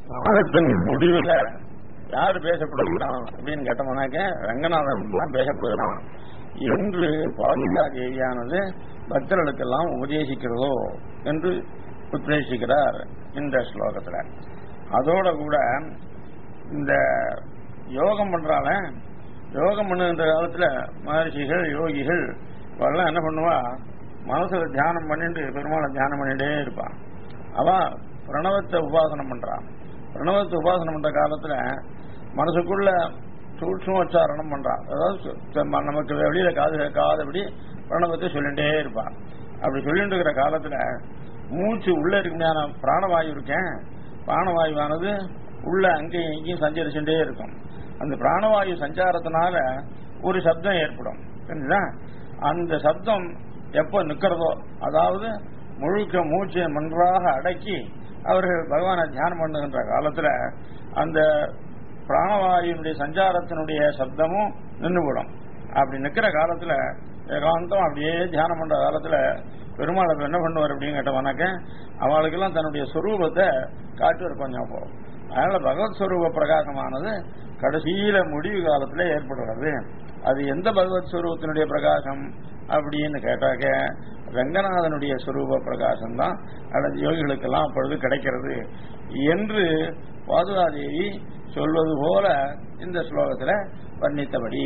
நாடகத்தின் முடிவுல யாரு பேசப்படுகிறான் அப்படின்னு கேட்டோம்னாக்க ரங்கநாதன் தான் பேசப்படுகிறான் என்று பாதுகா தேவியானது பக்தர்களுக்கெல்லாம் உபதேசிக்கிறதோ என்று உத்வேசிக்கிறார் இந்த ஸ்லோகத்துல அதோட கூட இந்த யோகம் பண்றால யோகம் பண்ணுகின்ற காலத்துல மகர்ஷிகள் யோகிகள் அவெல்லாம் என்ன பண்ணுவா மனசுல தியானம் பண்ணிட்டு பெருமாளை தியானம் பண்ணிட்டே இருப்பான் அவ பிரணவத்தை உபாசனம் பண்றான் பிரணவத்தை உபாசனம் பண்ற காலத்துல மனசுக்குள்ள சூட்சமோச்சாரணம் பண்றான் அதாவது சு- நமக்கு வெளியில காது கேட்காதபடி பிரணவத்தை சொல்லிட்டே இருப்பான் அப்படி சொல்லிட்டு இருக்கிற காலத்துல மூச்சு உள்ள இருக்குமையான பிராணவாயு இருக்கேன் பிராணவாயுவானது உள்ள அங்கேயும் இங்கேயும் சஞ்சரிச்சுட்டே இருக்கும் அந்த பிராணவாயு சஞ்சாரத்தினால ஒரு சப்தம் ஏற்படும் புரிஞ்சுதா அந்த சப்தம் எப்ப நிக்கிறதோ அதாவது முழுக்க மூச்சை நன்றாக அடக்கி அவர்கள் பகவானை தியானம் பண்ணுகின்ற காலத்துல அந்த பிராணவாயுனுடைய சஞ்சாரத்தினுடைய சப்தமும் நின்றுவிடும் அப்படி நிக்கிற காலத்துல ஏகாந்தம் அப்படியே தியானம் பண்ற காலத்துல பெருமாள் அப்ப என்ன பண்ணுவார் அப்படின்னு கேட்டவனாக்க அவளுக்கெல்லாம் தன்னுடைய சொரூபத்தை காட்டுவார் கொஞ்சம் போகும் அதனால பகவத் ஸ்வரூப பிரகாசமானது கடைசியில முடிவு காலத்துல ஏற்படுகிறது அது எந்த பகவத் ஸ்வரூபத்தினுடைய பிரகாசம் அப்படின்னு கேட்டாக்க ரங்கநாதனுடைய ஸ்வரூப பிரகாசம் தான் அல்லது யோகிகளுக்கெல்லாம் அப்பொழுது கிடைக்கிறது என்று பாதுகாதேவி சொல்வது போல இந்த ஸ்லோகத்துல வர்ணித்தபடி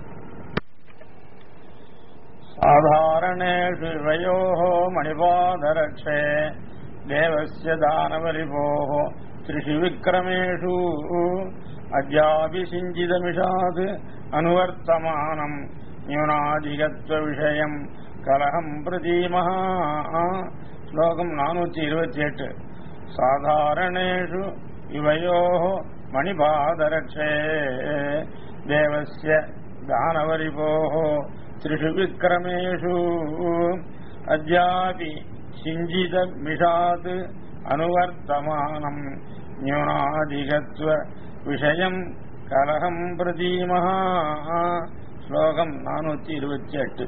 சாதாரணேஷு வயோः மணிபாதரக்ஷே தேவஸ்ய தானவரிபோः त्रिषु विक्रमेषु अद्यापि सिञ्चिदमिषात् अनुवर्तमानम् न्यूनाधिगत्वविषयम् कलहम् प्रतीमः श्लोकम् नानूति இருபத்தி எட்டு சாதாரணேஷு இவயோः மணிபாதரக்ஷே தேவஸ்ய தானவரிபோः त्रिषु विक्रमेषु अद्यापि सिञ्जितमिषात् अनुवर्तमानम् न्यूनाधिगत्व विषयम् கலகம் பிரதீமஹா ஸ்லோகம் நானூத்தி இருபத்தி எட்டு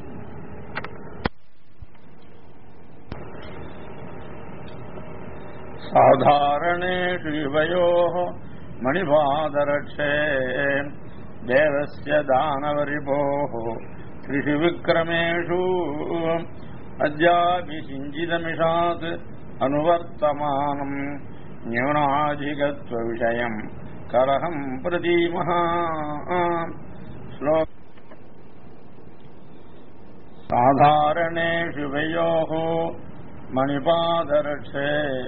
சாதாரணேஷு யுவயோः மணிபாதரட்சே தேவஸ்ய தானவரிபோः त्रिषु विक्रमेषु अद्यापि सिञ्चिदमिषात् अनुवर्तमानम् न्यूनाधिगत्वविषयम् कलहम् प्रतीमः श्लोक சாதாரணேஷு வயோः மணிபாதரட்சே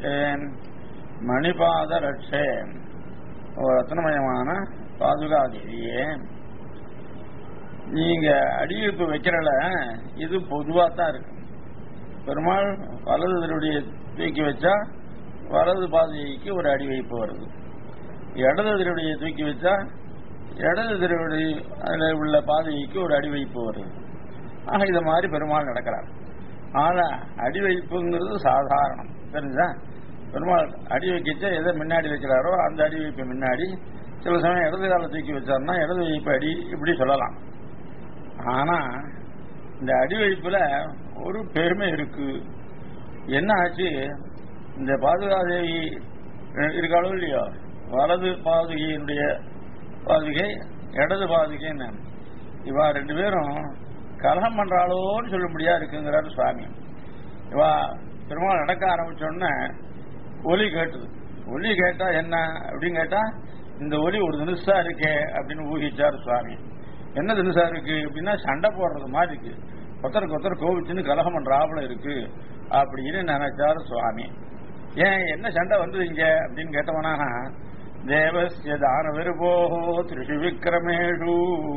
மணிபாதரட்சே ஒரு ரத்னமயமான பாதுகாதேவியே நீங்க அடியிருப்பு வைக்கிறல இது பொதுவா தான் இருக்கு பெருமாள் வலது திருடைய தூக்கி வச்சா வலது பாதைக்கு ஒரு அடி வைப்பு வருது இடது திருடைய தூக்கி வச்சா இடது திருவடி அதில் உள்ள பாதைக்கு ஒரு அடி வைப்பு வருது ஆக இது மாதிரி பெருமாள் நடக்கிறார் ஆனா அடி வைப்புங்கிறது சாதாரணம் தெரிஞ்சா பெருமாள் அடி வைக்கிச்சா எதை முன்னாடி வைக்கிறாரோ அந்த அடி வைப்பு முன்னாடி சில சமயம் இடது கால தூக்கி வச்சாருன்னா இடது வைப்பு அடி இப்படி சொல்லலாம் ஆனா இந்த அடி வைப்புல ஒரு பெருமை இருக்கு என்ன ஆச்சு இந்த பாதுகாதேவி இருக்காளோ இல்லையோ வலது பாதுகையினுடைய பாதுகை இடது பாதுகைன்னு இவா ரெண்டு பேரும் கலகம் பண்றாளோன்னு சொல்லும்படியா இருக்குங்கிறாரு சுவாமி இவா பெருமாள் நடக்க ஆரம்பிச்சோடனே ஒலி கேட்டுது ஒலி கேட்டா என்ன அப்படின்னு கேட்டா இந்த ஒலி ஒரு தினுசா இருக்கே அப்படின்னு ஊகிச்சார் சுவாமி என்ன தினுசா இருக்கு அப்படின்னா சண்டை போடுறது மாதிரி இருக்கு ஒருத்தருக்கு ஒருத்தர் கோவிச்சுன்னு கலகம் பண்றாப்புல இருக்கு அப்படின்னு நினைச்சார் சுவாமி ஏன் என்ன சண்டை வந்தது இங்க அப்படின்னு கேட்டவனா தேவசிய தானவருபோகோ திரிஷு விக்ரமேஷு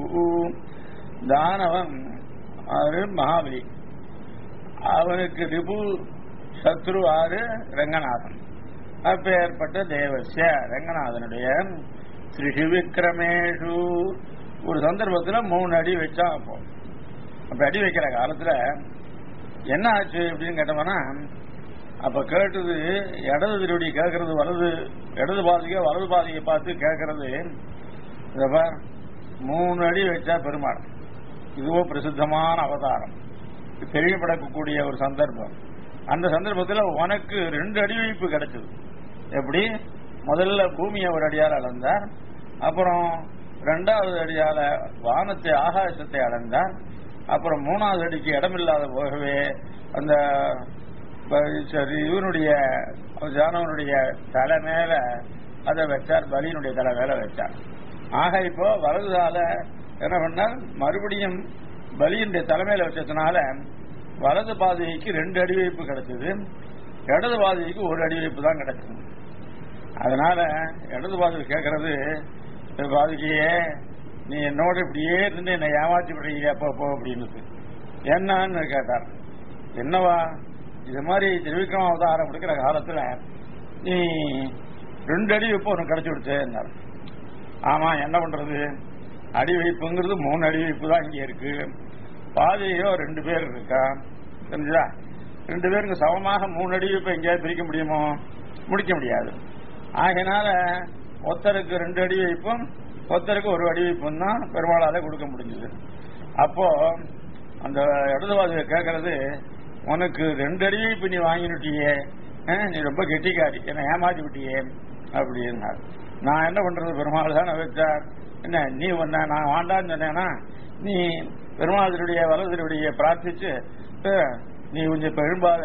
தானவன் ஆறு மகாபலி அவனுக்கு ரிபு சத்ரு ஆறு ரங்கநாதன் அப்பேற்பட்ட தேவசிய ரங்கநாதனுடைய திரிஷு விக்ரமேஷு ஒரு சந்தர்ப்பத்துல மூணு அடி வச்சான் அப்போ அப்ப அடி வைக்கிற காலத்துல என்ன ஆச்சு அப்படின்னு கேட்டோம்னா அப்ப கேட்டது இடது திருடி கேட்கறது வலது இடது பாதிக்க வலது பாதியை பார்த்து கேட்கறது இத பார், மூணு அடி வச்சா பெருமாள் இதுவோ பிரசித்தமான அவதாரம் தெரியப்படக்கூடிய ஒரு சந்தர்ப்பம் அந்த சந்தர்ப்பத்தில் உனக்கு ரெண்டு அடி வைப்பு கிடைச்சது எப்படி முதல்ல பூமியை ஒரு அடியால் அளந்தார் அப்புறம் ரெண்டாவது அடியால வானத்தை ஆகாசத்தை அளந்தார் அப்புறம் மூணாவது அடிக்கு இடமில்லாத போகவே அந்த ப- சரி, இவனுடைய ஜானவனுடைய தலை மேல அதை வச்சார் பலியினுடைய தலை மேல வச்சார் ஆக இப்போ வலதுகால என்ன பண்ணார் மறுபடியும் பலியினுடைய தலைமையில வச்சதுனால வலது பாதைக்கு ரெண்டு அடி வைப்பு கிடைச்சது இடது பாதைக்கு ஒரு அடி வைப்பு தான் கிடைச்சது அதனால இடது பாதை கேட்கறது இந்த பாதைக்கையே நீ என்னோட இப்படியே இருந்து என்னை ஏமாத்தி விடுறீங்க அப்போ அப்போ அப்படின்னு என்னன்னு கேட்டார் என்னவா இது மாதிரி திருவிக்ரம அவதாரம் எடுக்கிற காலத்துல நீ ரெண்டு அடி வைப்பு உனக்கு கிடைச்சி விடுச்சேன்னார் ஆமா என்ன பண்றது அடி வைப்புங்கிறது மூணு அடி வைப்பு தான் இங்க இருக்கு பாதையோ ரெண்டு பேர் இருக்கா தெரிஞ்சுதா ரெண்டு பேருக்கு சமமாக மூணு அடி வைப்பு எங்கேயாவது பிரிக்க முடியுமோ முடிக்க முடியாது ஆகையினால ஒருத்தருக்கு ரெண்டு அடி வைப்பும் ஒருத்தருக்கு ஒரு அடி வைப்பும் தான் பெருமாளால கொடுக்க முடிஞ்சது அப்போ அந்த இடதுவாதியை கேட்கறது உனக்கு ரெண்டு அடி வைப்பு நீ வாங்கினுட்டியே அஹ், நீ ரொம்ப கெட்டிக்காரி என்னை ஏமாத்தி விட்டியே அப்படின்னார் நான் என்ன பண்றது பெருமாள் தானே வச்சார் என்ன நீ ஒன்ன நான் வாண்டான்னு சொன்னேன்னா நீ பெருமாளுடைய வலதுடைய பிரார்த்திச்சு அஹ், நீ கொஞ்சம் இப்ப எழும்பாத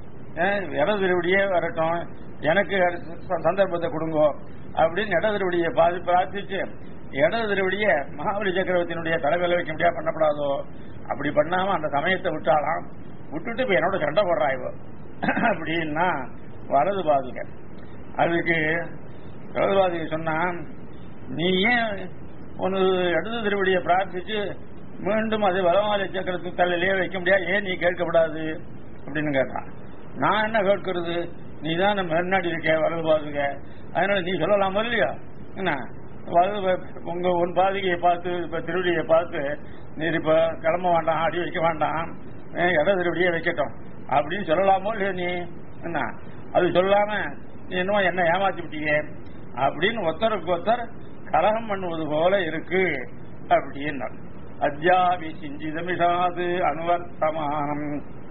இடதுருவடியே வரட்டும் எனக்கு ச- சந்தர்ப்பத்தை கொடுங்கோ அப்படின்னு இடதுருவடிய பாதி பிரார்த்திச்சு இடதுருவடிய மகாபலி சக்கரவர்த்தியினுடைய தலைமையில வைக்க முடியாது பண்ணப்படாதோ அப்படி பண்ணாம அந்த சமயத்தை விட்டாலாம் விட்டுட்டு இப்ப என்னோட சண்டை போடுறா இவ அப்படின்னா வலது பாதுக அதுக்கு வலது பாதுக சொன்னா நீ ஏன் உனது இடது திருவடியை பிரார்த்திச்சு மீண்டும் அது வலமாலை சக்கரத்து தலையிலேயே வைக்க முடியாது ஏன் நீ கேட்கக்கூடாது அப்படின்னு கேட்டான் நான் என்ன கேட்கறது நீ தான் நம்ம முன்னாடி இருக்க வலது பாதுக அதனால நீ சொல்லலாம் இல்லையா என்ன வலது பா- உங்க உன் பாதுகையை பார்த்து இப்ப திருவடியை பார்த்து நீ இப்ப கிளம்ப வேண்டாம் அடி வைக்க வேண்டாம் அஹ் இட திருவடியே வைக்கட்டும் அப்படின்னு சொல்லலாமோ இல்லையா நீ என்ன அது சொல்லாம நீ என்னமோ என்ன ஏமாத்தி விட்டீங்க அப்படின்னு ஒருத்தருக்கு ஒருத்தர் கலகம் பண்ணுவது போல இருக்கு அப்படின்னு அத்தியாவி சிஞ்சிதமிஷாது அனுவர்த்தமானம்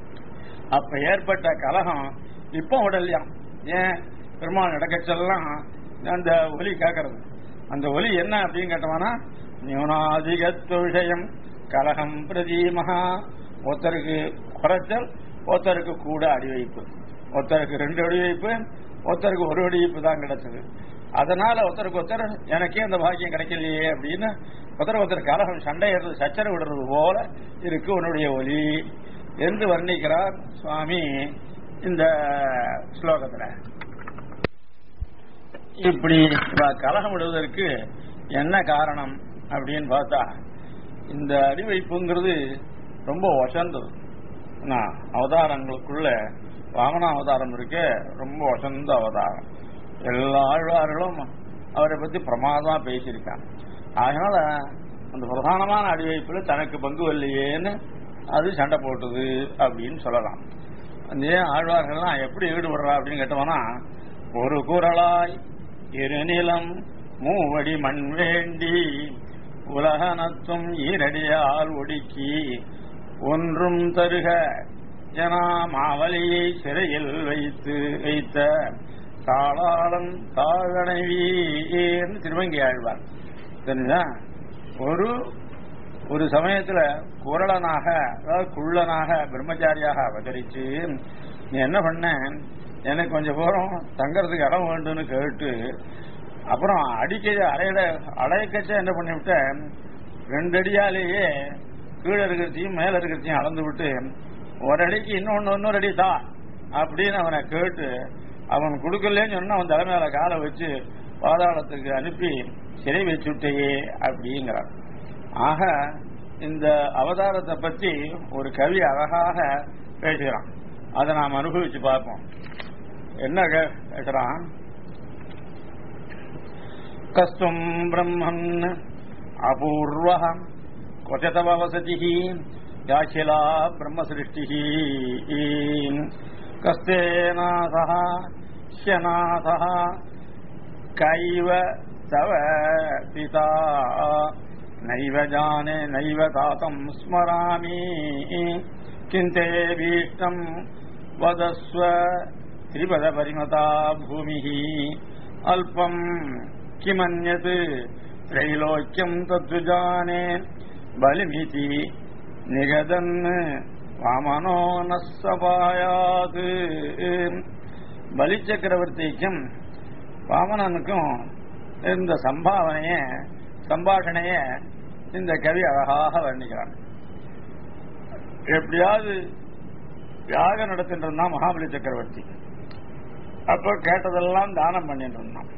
அப்ப ஏற்பட்ட கலகம் இப்போ உடலையாம் ஏன் பெருமாள் நடக்கச்செல்லாம் அந்த ஒலி கேட்கறது அந்த ஒலி என்ன அப்படின்னு கேட்டோம்னா நியூனாதிகத்துவ விஷயம் கலகம் பிரதீமகா ஒருத்தருக்கு குறைச்சல் ஒருத்தருக்கு கூட அடிவைப்பு ஒருத்தருக்கு ரெண்டு அடிவைப்பு ஒருத்தருக்கு ஒரு அடிவைப்பு தான் கிடைச்சது அதனால ஒருத்தருக்கு ஒருத்தர் எனக்கே அந்த பாக்கியம் கிடைக்கலையே அப்படின்னு ஒருத்தருக்கு ஒருத்தர் கலகம் சண்டை ஏறுறது சச்சரவு விடுறது போல இருக்கு உன்னுடைய ஒலி என்று வர்ணிக்கிறார் சுவாமி இந்த ஸ்லோகத்துல இப்படி இவ கலகம் விடுவதற்கு என்ன காரணம் அப்படின்னு பார்த்தா இந்த அடிவைப்புங்கிறது ரொம்ப வசந்தது நான் அவதாரங்களுக்குள்ள வாமன அவதாரம் இருக்கு ரொம்ப வசந்த அவதாரம் எல்லா ஆழ்வார்களும் அவரை பத்தி பிரமாதமா பேசியிருக்காங்க அதனால அந்த பிரதானமான அடிவைப்புல தனக்கு பங்கு இல்லையேன்னு அது சண்டை போட்டது அப்படின்னு சொல்லலாம் அந்த ஏன் ஆழ்வார்கள்லாம் எப்படி ஈடுபடுறா அப்படின்னு கேட்டோம்னா ஒரு குரலாய் இருநிலம் மூவடி மண் வேண்டி உலகனத்தும் ஈரடியால் ஒடுக்கி ஒன்றும் தருக என மாவலியை சிறையில் வைத்து வைத்த தாளாளன் தாழ்வனைவீன்னு திருவங்கி ஆழ்வார் தெரிஞ்சா ஒரு ஒரு சமயத்துல குரலனாக அதாவது குள்ளனாக பிரம்மச்சாரியாக அவதரிச்சு நீ என்ன பண்ண எனக்கு கொஞ்சம் தூரம் தங்கறதுக்கு இடம் வேண்டும்னு கேட்டு அப்புறம் அடிக்க அறையில அடையக்கச்ச என்ன பண்ணிவிட்ட ரெண்டு அடியாலேயே கீழே இருக்கிறதையும் மேல இருக்கிறதையும் அளந்து விட்டு ஒரு அடிக்கு இன்னொன்னு இன்னொரு அடி தா அப்படின்னு அவனை கேட்டு அவன் கொடுக்கலன்னு சொன்னா அவன் தலைமையில காலை வச்சு பாதாளத்துக்கு அனுப்பி சிறை வச்சுட்டேயே அப்படிங்கிறான் ஆக இந்த அவதாரத்தை பத்தி ஒரு கவி அழகாக பேசுகிறான் அதை நாம் அனுபவிச்சு பார்ப்போம் என்ன கே- பேசுறான் கஸ்தும் பிரம்மன் அபூர்வ क्वचतव वसतिः याखिला ब्रह्मसृष्टिः कस्ते नाथः ह्यनाथः कैव तव पिता नैव जाने नैव तातम् स्मरामि किन्ते भीष्टम् वदस्व त्रिपदपरिमता भूमिः அல்பம் கிமன்யது திரைலோக்கியம் தத்விஜானே பலிமிதி நிகதன் வாமனோ நசபாயாது பலி சக்கரவர்த்திக்கும் வாமனனுக்கும் இந்த சம்பாவனைய சம்பாஷணைய இந்த கவி அழகாக வர்ணிக்கிறான் எப்படியாவது யாகம் நடத்திட்டு இருந்தான் மகாபலி சக்கரவர்த்தி அப்ப கேட்டதெல்லாம் தானம் பண்ணிட்டு இருந்தான்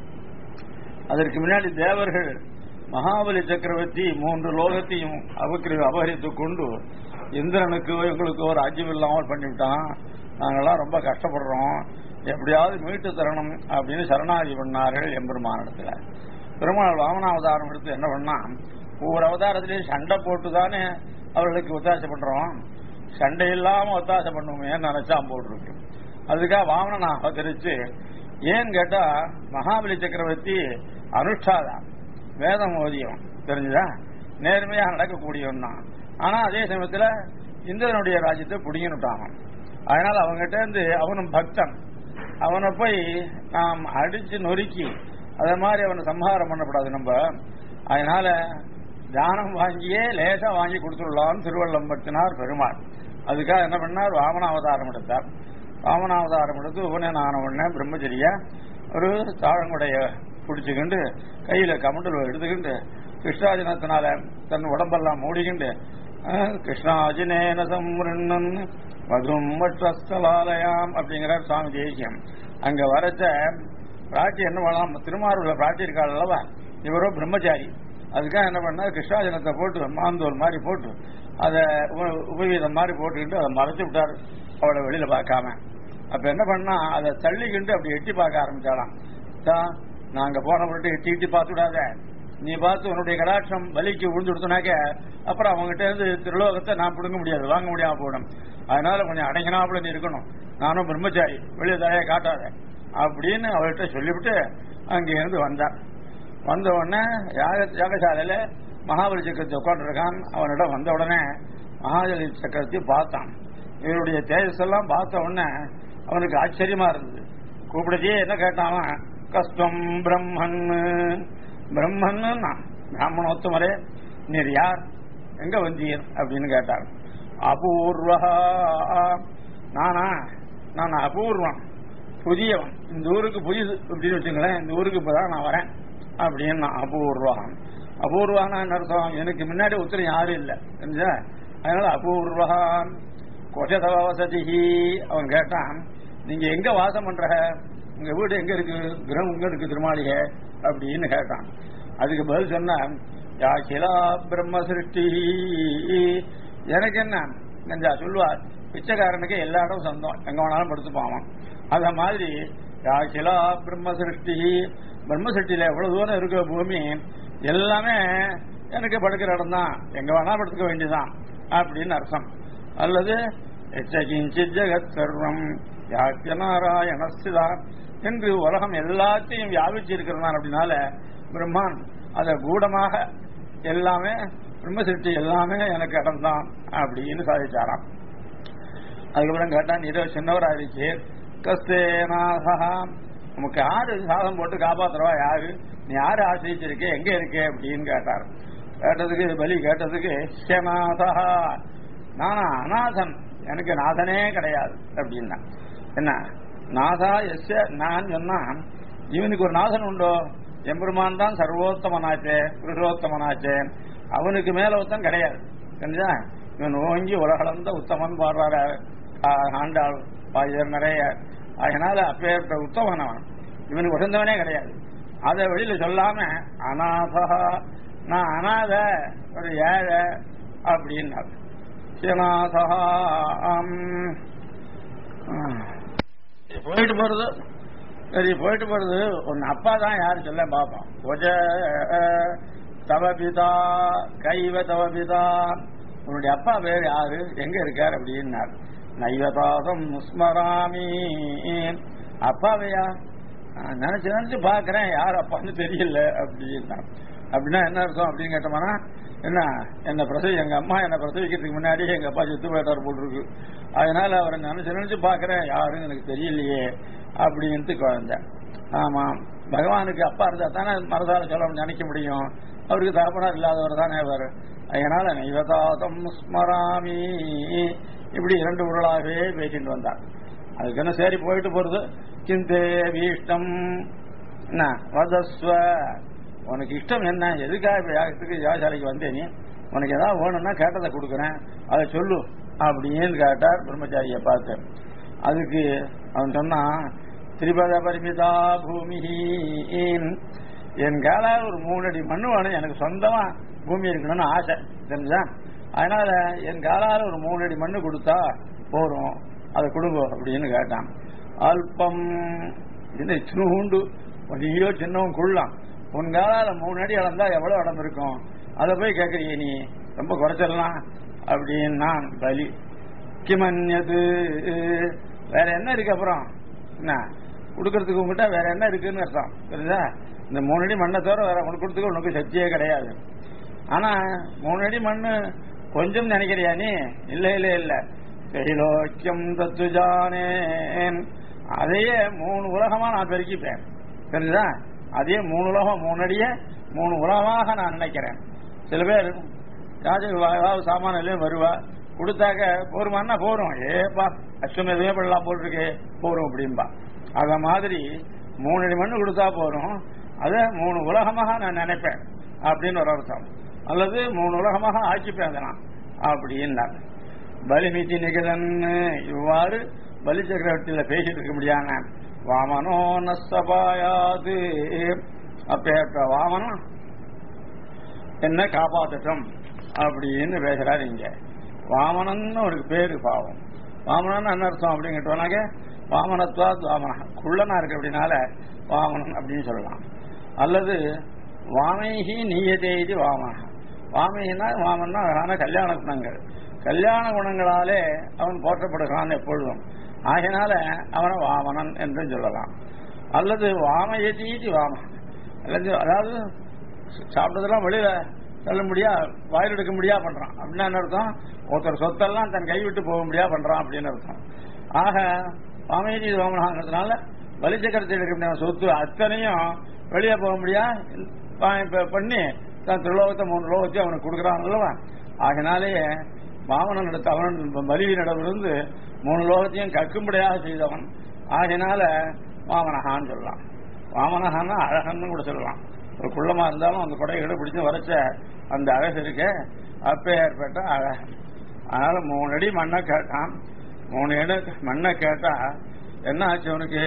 அதற்கு முன்னாடி தேவர்கள் மகாபலி சக்கரவர்த்தி மூன்று லோகத்தையும் அபக்கிரி அபகரித்துக் கொண்டு இந்திரனுக்கு எங்களுக்கு ராஜ்யம் இல்லாமல் பண்ணிவிட்டான் நாங்கெல்லாம் ரொம்ப கஷ்டப்படுறோம் எப்படியாவது மீட்டு தரணும் அப்படின்னு சரணாகி பண்ணார்கள் எம்பெருமானிடத்துல பெருமாள் வாமனாவதாரம் எடுத்து என்ன பண்ணா ஒவ்வொரு அவதாரத்திலையும் சண்டை போட்டு தானே அவர்களுக்கு ஒத்தாசை பண்றோம் சண்டை இல்லாம ஒத்தாசை பண்ணுவோமே நினைச்சா போட்டிருக்கு அதுக்காக வாமனன் அவதரிச்சு ஏன்னு கேட்டா மகாபலி சக்கரவர்த்தி அனுஷ்டாதான் வேதம் ஓதியம் தெரிஞ்சுதா நேர்மையா நடக்கக்கூடியவன் தான் ஆனா அதே சமயத்துல இந்திரனுடைய ராஜ்யத்தை புடிங்கிட்டான் அதனால அவங்ககிட்ட இருந்து அவனும் பக்தன் அவனை போய் நாம் அடிச்சு நொறுக்கி அதே மாதிரி அவனை சம்ஹாரம் பண்ணக்கூடாது நம்ம அதனால தானம் வாங்கியே லேசா வாங்கி கொடுத்துடலாம்னு திருவள்ளம் பற்றினார் பெருமாள் அதுக்காக என்ன பண்ணார் வாமன அவதாரம் எடுத்தார் வாமன அவதாரம் எடுத்து உபநயனம் ஆன உடனே பிரம்மச்சரியா ஒரு தாழங்குடைய பிடிச்சுக்கிண்டு கையில கமண்டல் எடுத்துக்கிண்டு கிருஷ்ணாஜனத்தினால தன் உடம்பெல்லாம் மூடிக்கிண்டு கிருஷ்ணாஜினேன சம்ருண்ணன் மதும் வற்றஸ்தலாலயாம் அப்படிங்கிறார் சுவாமி தேசியம் அங்க வரச்ச பிராட்டி என்ன பண்ணலாம் திருமாரூர்ல பிராட்டி இருக்காள் அல்லவா இவரோ பிரம்மச்சாரி அதுக்காக என்ன பண்ணா கிருஷ்ணாஜனத்தை போட்டு மாந்தோல் மாதிரி போட்டு அதை உபவீதம் மாதிரி போட்டுக்கிட்டு அதை மறைச்சு விட்டாரு அவளை வெளியில பார்க்காம அப்ப என்ன பண்ணா அதை தள்ளிக்கிண்டு அப்படி எட்டி பார்க்க ஆரம்பிச்சாலாம் நாங்க போன பொருட்டு எட்டி எட்டி பார்த்து விடாத நீ பார்த்து உன்னுடைய கடாட்சம் பலிக்கு விழுந்து கொடுத்தனாக்க அப்புறம் அவங்ககிட்ட இருந்து திருலோகத்தை நான் பிடுங்க முடியாது வாங்க முடியாம போயிடும் அதனால கொஞ்சம் அடங்கினாப்புல நீ இருக்கணும் நானும் பிரம்மச்சாரி வெளியே தலையை காட்டாத அப்படின்னு அவர்கிட்ட சொல்லிவிட்டு அங்க இருந்து வந்தான் வந்த உடனே யாக யாகசாலையில மகாபலி சக்கரத்தை உட்காந்துருக்கான் அவனிடம் வந்த உடனே மகாபலி சக்கரத்தை பார்த்தான் இவருடைய தேஜஸ் எல்லாம் பார்த்த உடனே அவனுக்கு ஆச்சரியமா இருந்தது கூப்பிடுச்சே என்ன கேட்டான் கஸ்தம் பிரம்மன் பிரம்மன் பிராமணோத்தமரே நீர் யார் எங்க வந்தீர் அப்படின்னு கேட்டார் அபூர்வா நானா நான் அபூர்வம் புதியவன் இந்த ஊருக்கு புதியது அப்படின்னு வச்சுங்களேன் இந்த ஊருக்கு இப்பதான் நான் வரேன் அப்படின்னு நான் அபூர்வான் அபூர்வான அர்த்தம் எனக்கு முன்னாடி உத்தரம் யாரும் இல்லை தெரிஞ்சா அதனால அபூர்வான் கொஷதவ வசதி அவன் கேட்டான் நீங்க எங்க வாசம் பண்ற உங்க வீடு எங்க இருக்கு கிரகம் எங்க இருக்கு திருமாளிகை அப்படின்னு கேட்டான் அதுக்கு பதில் சொன்னான் யா கிலா பிரம்ம சிருஷ்டி எனக்கு என்ன நெஞ்சா சொல்லுவார் பிச்சைக்காரனுக்கு எல்லா இடம் சொந்தம் எங்க வேணாலும் படுத்து போவான் அத மாதிரி யா கிலா பிரம்ம சிருஷ்டி பிரம்ம சிருஷ்டியில எவ்வளவு தூரம் இருக்க பூமி எல்லாமே எனக்கு படுக்கிற இடம் தான் எங்க வேணா படுத்துக்க வேண்டியதான் அப்படின்னு அர்த்தம் அல்லது எச்சகிஞ்சித் ஜெகத் சர்வம் யாக்கிய நாராயணஸ்திதா என்று உலகம் எல்லாத்தையும் வியாபிச்சிருக்கிறான் அப்படின்னால பிரம்மான் அத கூடமாக எல்லாமே பிரம்ம சிருஷ்டி எல்லாமே எனக்கு இடம்தான் அப்படின்னு சாதிச்சாராம் அதுக்கப்புறம் கேட்டா நீ ஏதோ சின்னவரா இருக்கு கஸ்தேனாசா நமக்கு யாரு சாதம் போட்டு காப்பாத்துறவா யாரு நீ யாரு ஆசிரிச்சிருக்க எங்க இருக்க அப்படின்னு கேட்டார் கேட்டதுக்கு பலி கேட்டதுக்கு ஹேநாதா நானா அநாதன் எனக்கு நாதனே கிடையாது அப்படின்னா என்ன நாதா எஸ் நான் சொன்னா இவனுக்கு ஒரு நாதன் உண்டோ எம்பெருமான் தான் சர்வோத்தமனாச்சே புருஷோத்தமனாச்சே அவனுக்கு மேல ஒருத்தன் கிடையாது தெரிஞ்சா இவன் ஓங்கி உலகளந்த உத்தமன் பாடுறாரு ஆண்டாள் பாஜர் நிறைய அதனால அப்பேற்பட்ட உத்தமன் அவன் இவனுக்கு உசந்தவனே கிடையாது அதை வெளியில சொல்லாம அநாதா நான் அநாத ஒரு ஏழை அப்படின்னாரு சிவநாதா போயிட்டு போறது சரி போயிட்டு போறது உன் அப்பா தான் யாரு சொல்ல பாப்போம் கொஜ தவபிதா கைவ தவபிதா உன்னுடைய அப்பா பேர் யாரு எங்க இருக்கார் அப்படின்னார் நைவதாசம் ஸ்மராமி அப்பாவையா நான் நினைச்சு நினைச்சு பாக்குறேன் யார் அப்பான்னு தெரியல அப்படின்னா அப்படின்னா என்ன அர்த்தம் அப்படின்னு கேட்டோம்னா என்ன என்ன பிரசவி எங்க அம்மா என்ன பிரசவிக்கிறதுக்கு முன்னாடி எங்க அப்பா செத்து போயிட்டார் போல் இருக்கு அதனால அவரை நினைச்சு நினைச்சு பாக்குறேன் யாருன்னு எனக்கு தெரியலையே அப்படின்ட்டு குழந்தை ஆமா பகவானுக்கு அப்பா இருந்தா தானே மனதால சொல்ல நினைக்க முடியும் அவருக்கு தகப்பனார் இல்லாதவர் தானே அவர் அதனால நைவதாதம் ஸ்மராமி இப்படி இரண்டு உருளாகவே பேசிட்டு வந்தார் அதுக்கு என்ன சரி போயிட்டு போறது சிந்தே வீஷ்டம் என்ன வதஸ்வ உனக்கு இஷ்டம் என்ன எதுக்காக இப்ப யாகத்துக்கு யாகசாலைக்கு வந்தே நீ உனக்கு ஏதாவது வேணும்னா கேட்டதை கொடுக்குறேன் அதை சொல்லு அப்படின்னு கேட்டார் பிரம்மச்சாரியை பார்த்து அதுக்கு அவன் சொன்னான் திரிபத பரிமிதா பூமி என் கால ஒரு மூணு அடி மண்ணு வேணும் எனக்கு சொந்தமா பூமி இருக்கணும்னு ஆசை தெரிஞ்சா அதனால என் காலால ஒரு மூணு அடி மண்ணு கொடுத்தா போறோம் அதை கொடுங்க அப்படின்னு கேட்டான் அல்பம் என்ன சின்னூண்டு ஐயோ சின்னவன் குள்ளலாம் உன் காலால மூணு அடி அளந்தா எவ்வளவு இடம் இருக்கும் அதை போய் கேட்கறிய நீ ரொம்ப குறைச்சிடலாம் அப்படின்னா பலி கிமன்யது வேற என்ன இருக்கு அப்புறம் என்ன கொடுக்கறதுக்கு உங்ககிட்ட வேற என்ன இருக்குன்னு அர்த்தம் புரியுதா இந்த மூணு அடி மண்ணை தவிர வேற உனக்கு கொடுத்துக்க உனக்கு சக்தியே கிடையாது ஆனா மூணு அடி மண்ணு கொஞ்சம் நினைக்கிறியா நீ இல்ல இல்ல இல்ல தைலோக்கியம் தத்துஜானேன் அதையே மூணு உலகமா நான் பெருக்கிப்பேன் தெரியுதா அதே மூணு உலகம் மூணு அடியே மூணு உலகமாக நான் நினைக்கிறேன் சில பேர் ராஜ ஏதாவது சாமானிலையும் வருவா கொடுத்தாக்க போருமான்னா போறோம் ஏப்பா அஷ்டம் எதுவுமே பண்ணலாம் போட்டிருக்கு போறோம் அப்படின்பா அத மாதிரி மூணு அடி மண்ணு கொடுத்தா போறோம் அதை மூணு உலகமாக நான் நினைப்பேன் அப்படின்னு ஒரு அர்த்தம் அல்லது மூணு உலகமாக ஆக்கிப்பேன் அதை நான் அப்படின்னார் பலிமிதி நிகழன் இவ்வாறு பலி சக்கரவர்த்தியில பேசிட்டு இருக்க முடியாங்க வாமனோ நசபாயாது அப்பேற்ற வாமனம் என்ன காப்பாத்தட்டும் அப்படின்னு பேசுறாரு இங்க வாமனன்னு ஒரு பேரு பாவம் வாமனன் என்ன அர்த்தம் அப்படின்னு கேட்டோம்னாக்க வாமனத்வா வாமன குள்ளனா இருக்கு அப்படின்னால வாமனன் அப்படின்னு சொல்லலாம் அல்லது வாமைகி நீயதே இது வாமன வாமைனா வாமன்னா அழகான கல்யாண குணங்கள் கல்யாண குணங்களாலே அவன் போற்றப்படுகிறான் எப்பொழுதும் ஆகினால அவனை வாமனன் என்று சொல்லலாம் அல்லது வாமயதீதி வாமன் அல்லது அதாவது சாப்பிட்டதெல்லாம் வெளியில சொல்ல முடியா வாயில் எடுக்க முடியா பண்றான் அப்படின்னா என்ன அர்த்தம் ஒருத்தர் சொத்தெல்லாம் தன் கை விட்டு போக முடியா பண்றான் அப்படின்னு அர்த்தம் ஆக வாமயதி வாமனாங்கிறதுனால பலிச்சக்கரத்தில் இருக்க சொத்து அத்தனையும் வெளியே போக முடியா பண்ணி தன் திருலோகத்தை மூணு லோகத்தையும் அவனுக்கு கொடுக்குறான் அல்லவா ஆகினாலேயே வாமனன் எடுத்த அவன் பலிவினிடமிருந்து மூணு லோகத்தையும் கக்கும்படியாக செய்தவன் ஆகினால வாமனகான்னு சொல்லலாம் வாமனகான்னா அழகன்னு கூட சொல்லலாம் ஒரு குள்ளமா இருந்தாலும் அந்த கொடைகளை பிடிச்சு வரைச்ச அந்த அழகு இருக்க அப்ப ஏற்பட்ட அழகன் அதனால மூணு அடி மண்ணை கேட்டான் மூணு அடி மண்ணை கேட்டா என்ன ஆச்சு அவனுக்கு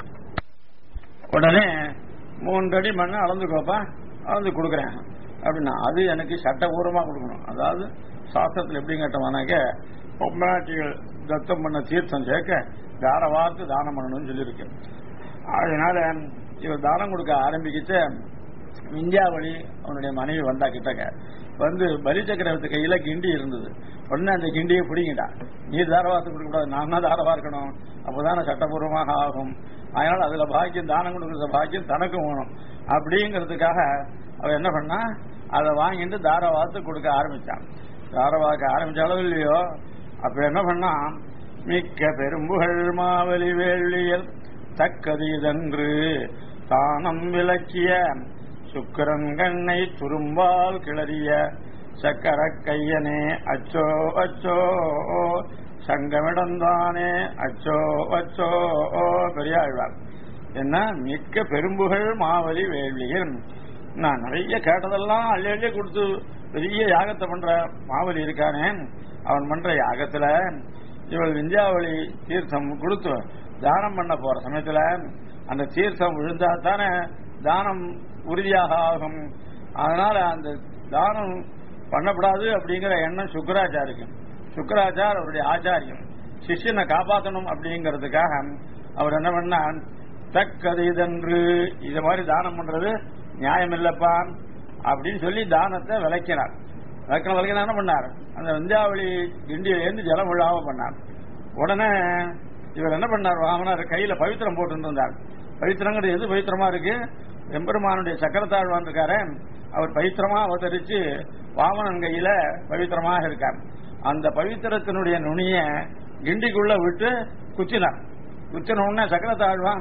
உடனே மூன்று அடி மண்ணை அளந்துக்கோப்பா அளந்து கொடுக்குறேன் அப்படின்னா அது எனக்கு சட்டபூர்வமா கொடுக்கணும் அதாவது சாஸ்திரத்தில் எப்படி கேட்டோம்னாக்க பொம்மநாட்டிகள் தத்தம் பண்ண தீர்த்தம் சேர்க்க தார வார்த்து தானம் பண்ணணும்னு சொல்லியிருக்கு அதனால இவர் தானம் கொடுக்க ஆரம்பிக்கிச்ச விந்தியாவளி அவனுடைய மனைவி வந்தா கிட்டக்க வந்து பலி சக்கரவர்த்தி கையில கிண்டி இருந்தது உடனே அந்த கிண்டியை பிடிங்கிட்டா நீ தாரவாத்து கொடுக்க கூடாது நான் தான் தாரவா இருக்கணும் அப்பதானே சட்டபூர்வமாக ஆகும் அதனால அதுல பாக்கியம் தானம் கொடுக்கற பாக்கியம் தனக்கும் வேணும் அப்படிங்கிறதுக்காக அவ என்ன பண்ணா அதை வாங்கிட்டு தாரவாத்து கொடுக்க ஆரம்பிச்சான் தாரவாக்க ஆரம்பிச்ச அளவு இல்லையோ அப்ப என்ன பண்ணா மிக்க பெரும்புகழ் மாவலி வேள்வியல் தக்கது இதன்று தானம் விளக்கிய சுக்கரன் கண்ணை துரும்பால் கிளறிய சக்கர கையனே அச்சோ அச்சோ சங்கமிடந்தானே அச்சோ அச்சோ பெரியாழ்வார் என்ன மிக்க பெரும்புகள் மாவலி வேள்வியன் நான் நிறைய கேட்டதெல்லாம் அள்ளி அள்ளி கொடுத்து பெரிய யாகத்தை பண்ற மாவலி இருக்கானே அவன் பண்ற யாகத்துல இவள் விந்தியாவளி தீர்த்தம் கொடுத்து தானம் பண்ண போற சமயத்துல அந்த தீர்த்தம் விழுந்தா தானே தானம் உறுதியாக ஆகும் அதனால அந்த தானம் பண்ணப்படாது அப்படிங்கிற எண்ணம் சுக்கராச்சாரியம் சுக்கராச்சார் அவருடைய ஆச்சாரியம் சிஷ்யனை காப்பாற்றணும் அப்படிங்கிறதுக்காக அவர் என்ன பண்ணார் தக்கது இதென்று இது மாதிரி தானம் பண்றது நியாயம் இல்லப்பா அப்படின்னு சொல்லி தானத்தை விளக்கினார் விளக்கின விளக்கினா என்ன பண்ணார் அந்த விந்தியாவளி கிண்டியிலேருந்து ஜலம் விழாம பண்ணார் உடனே இவர் என்ன பண்ணார் வாமனார் கையில பவித்திரம் போட்டு இருந்தார் பவித்திரங்கிறது எது பவித்திரமா இருக்கு எம்பெருமானுடைய சக்கரத்தாழ்வான் இருக்காரு அவர் பவித்திரமா அவதரிச்சு வாமனன் கையில பவித்திரமாக இருக்கார் அந்த பவித்திரத்தினுடைய நுனிய கிண்டிக்குள்ள விட்டு குச்சினார் குச்சின உடனே சக்கரத்தாழ்வான்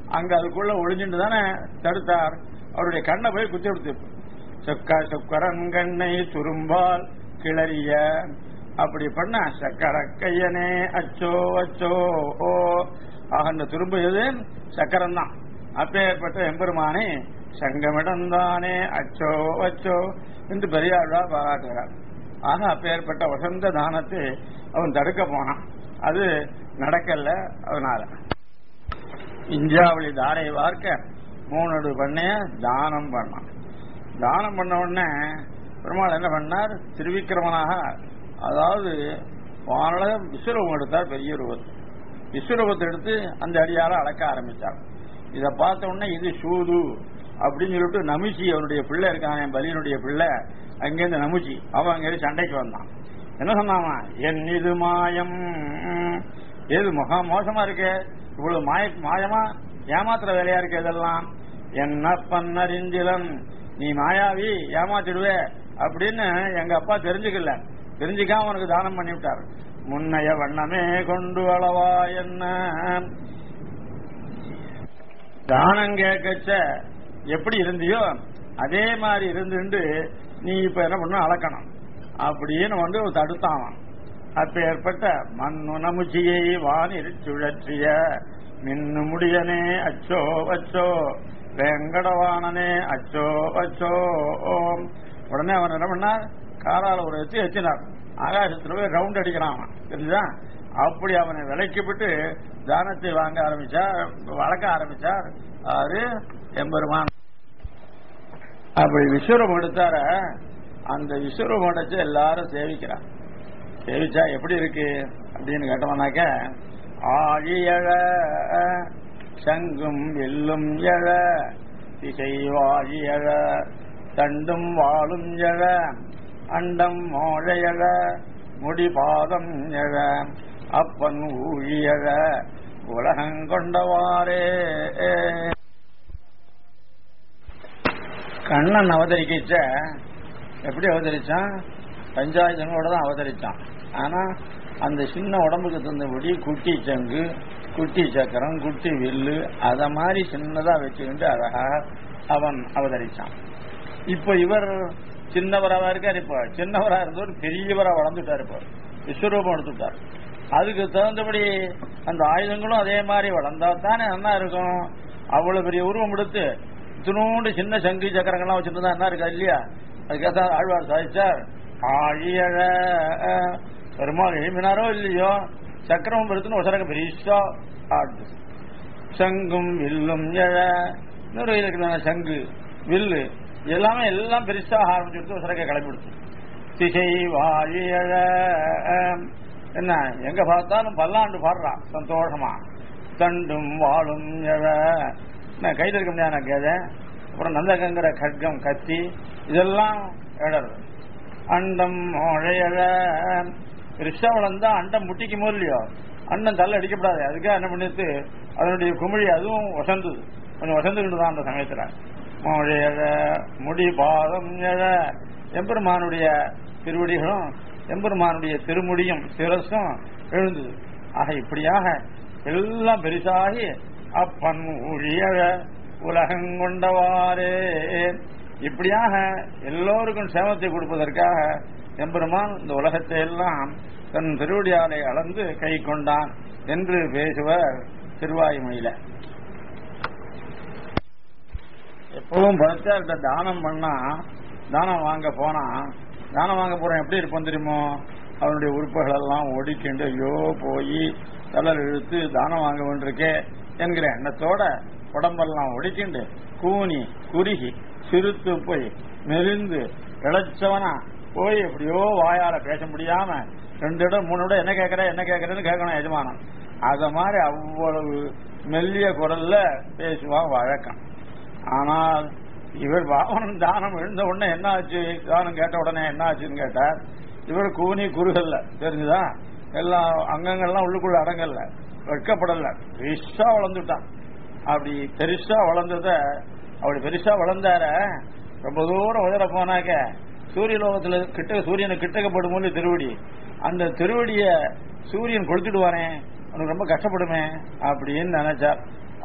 அங்க அதுக்குள்ள ஒளிஞ்சுட்டு தானே தடுத்தார் அவருடைய கண்ணை போய் குத்தி கொடுத்து சொக்க சொக்கரங்கண்ணை துரும்பால் கிளறிய அப்படி பண்ண சக்கர கையனே அச்சோ அச்சோ ஓ ஆக அந்த துரும்பு எது சக்கரம் தான் அப்பேற்பட்ட எம்பெருமானே சங்கமிடம்தானே அச்சோ அச்சோ என்று பெரியாழ்வா பாராட்டுகிறார் ஆக அப்பேற்பட்ட வசந்த தானத்தை அவன் தடுக்க போனான் அது நடக்கல அதனால இந்தியாவளி தாரை வார்க்க மூணு பண்ணைய தானம் பண்ணான் தானம் பண்ண உடனே பெருமாள் என்ன பண்ணார் திருவிக்கிரமனாக அதாவது வானல விஸ்வரூபம் எடுத்தார் பெரிய ரூபத்தை விஸ்வரூபத்தை எடுத்து அந்த அடியால அளக்க ஆரம்பித்தார் இதை பார்த்த உடனே இது சூது அப்படின்னு சொல்லிட்டு நமிச்சி அவனுடைய பிள்ளை இருக்கான் என் பலியனுடைய பிள்ளை அங்கேருந்து நமிச்சி அவன் அங்கே சண்டைக்கு வந்தான் என்ன சொன்னாமா என் இது மாயம் ஏது முக மோசமா இருக்கு இவ்வளவு மாய மாயமா ஏமாத்துற வேலையா இருக்கு இதெல்லாம் என்ன பன்னறிஞ்சிலம் நீ மாயாவி ஏமாத்திடுவே அப்படின்னு எங்க அப்பா தெரிஞ்சுக்கல தெரிஞ்சுக்காம உனக்கு தானம் பண்ணி விட்டார் முன்னைய வண்ணமே கொண்டு அளவா என்ன தானம் கேட்கச்ச எப்படி இருந்தியோ அதே மாதிரி இருந்துட்டு நீ இப்ப என்ன பண்ண அளக்கணும் அப்படின்னு வந்து தடுத்தான் அப்ப ஏற்பட்ட மண்ணு நமுச்சியை வானில் சுழற்றிய மின்னு முடியனே அச்சோ அச்சோ வெங்கடவானனே அச்சோ அச்சோ ஓம் உடனே அவன் என்ன பண்ணார் காரால ஒரு எத்தி எத்தினார் ஆகாசத்துல போய் ரவுண்ட் அடிக்கிறான் அவன் தெரியுதா அப்படி அவனை விலைக்கு விட்டு தானத்தை வாங்க ஆரம்பிச்சார் வளர்க்க ஆரம்பிச்சார் ஆறு எம்பெருமான் அப்படி விஸ்வரூபம் எடுத்தார அந்த விஸ்வரூபம் எடுத்து எல்லாரும் சேவிக்கிறான் சேவிச்சா எப்படி இருக்கு அப்படின்னு கேட்டோம்னாக்க ஆழியழ சங்கும் வெல்லும் எழ திசை வாழியழ தண்டும் வாழும் எழ அண்டம் மோழையழ முடிபாதம் எழ அப்பன் ஊழியழ உலகங்கொண்டவாறே கண்ணன் அவதரிக்கிச்ச எப்படி அவதரிச்சான் பஞ்சாயுதங்களோட தான் அவதரிச்சான் ஆனா அந்த சின்ன உடம்புக்கு தந்தபடி குட்டி சங்கு குட்டி சக்கரம் குட்டி வில்லு அத மாதிரி சின்னதா வச்சுக்கிட்டு அழகா அவன் அவதரிச்சான் இப்போ இவர் சின்னவராவா இருக்கார் இப்போ சின்னவரா இருந்தவர் பெரியவரா வளர்ந்துட்டார் இப்போ விஸ்வரூபம் எடுத்துட்டார் அதுக்கு தகுந்தபடி அந்த ஆயுதங்களும் அதே மாதிரி வளர்ந்தா தானே நல்லா இருக்கும் அவ்வளவு பெரிய உருவம் எடுத்து இத்தினோண்டு சின்ன சங்கு சக்கரங்கள்லாம் வச்சுருந்தா என்ன இருக்கா இல்லையா அதுக்காக ஆழ்வார் சாதிச்சார் ஆழியழ பெருமாள் எழுப்பினாரோ இல்லையோ சக்கரம் பெருத்துன்னு ஒரு சரக்கு பெரிசா ஆடுது சங்கும் வில்லும் எழ இன்னொரு இருக்கிற சங்கு வில்லு எல்லாமே எல்லாம் பெருசாக ஆரம்பிச்சுடுத்து ஒரு சரக்கை கிளம்பிடுச்சு திசை வாழியழ என்ன எங்க பார்த்தாலும் பல்லாண்டு பாடுறான் சந்தோஷமா தண்டும் வாழும் எழ நான் கையில் இருக்க முடியாது நான் கேத அப்புறம் நந்தகங்கிற கட்கம் கத்தி இதெல்லாம் எழறது அண்டம் மழையழ ரிஷா வளர்ந்தா அண்டம் முட்டிக்குமோ இல்லையோ அண்டம் தள்ள அடிக்கப்படாது அதுக்காக என்ன பண்ணிட்டு அதனுடைய குமிழி அதுவும் வசந்தது கொஞ்சம் வசந்துக்கிட்டு தான் அந்த சமயத்துல மழையழ முடி பாதம் எழ எம்பெருமானுடைய திருவடிகளும் எம்பெருமானுடைய திருமுடியும் சிரசும் எழுந்தது ஆக இப்படியாக எல்லாம் பெருசாகி அப்பன் ஊழியழ உலகங்கொண்டவாறே இப்படியாக எல்லோருக்கும் சேமத்தை கொடுப்பதற்காக எம்பெருமான் இந்த உலகத்தை எல்லாம் தன் திருவடியாலை அளந்து கை கொண்டான் என்று பேசுவர் திருவாயுமொழியில எப்பவும் பணத்தார்கிட்ட தானம் பண்ணா தானம் வாங்க போனா தானம் வாங்க போறோம் எப்படி இருப்போம் தெரியுமோ அவனுடைய உறுப்புகள் எல்லாம் ஒடிக்கிண்டு ஐயோ போய் தலர் இழுத்து தானம் வாங்க வேண்டியிருக்கே என்கிற எண்ணத்தோட உடம்பெல்லாம் ஒடிக்கிண்டு கூனி குறுகி சிறுத்து போய் மெலிந்து இழைச்சவனா போய் எப்படியோ வாயால பேச முடியாம ரெண்டு இடம் மூணு இடம் என்ன கேட்கற என்ன கேட்கறன்னு கேட்கணும் எஜமானன் அத மாதிரி அவ்வளவு மெல்லிய குரல்ல பேசுவான் வழக்கம் ஆனால் இவர் பாவனன் தானம் எழுந்த உடனே என்ன ஆச்சு தானம் கேட்ட உடனே என்ன ஆச்சுன்னு கேட்டார் இவர் கூனி குறுகல்ல தெரிஞ்சுதா எல்லாம் அங்கங்கள்லாம் உள்ளுக்குள்ள அடங்கல்ல வெட்கப்படல பெருசா வளர்ந்துட்டான் அப்படி பெருசா வளர்ந்தத அப்படி பெருசா வளர்ந்தார ரொம்ப தூரம் உதர போனாக்க சூரிய லோகத்துல கிட்ட சூரியனை கிட்டக்கப்படும் திருவடி அந்த திருவடிய சூரியன் கொடுத்துடுவானே உனக்கு ரொம்ப கஷ்டப்படுமே அப்படின்னு நினைச்சார்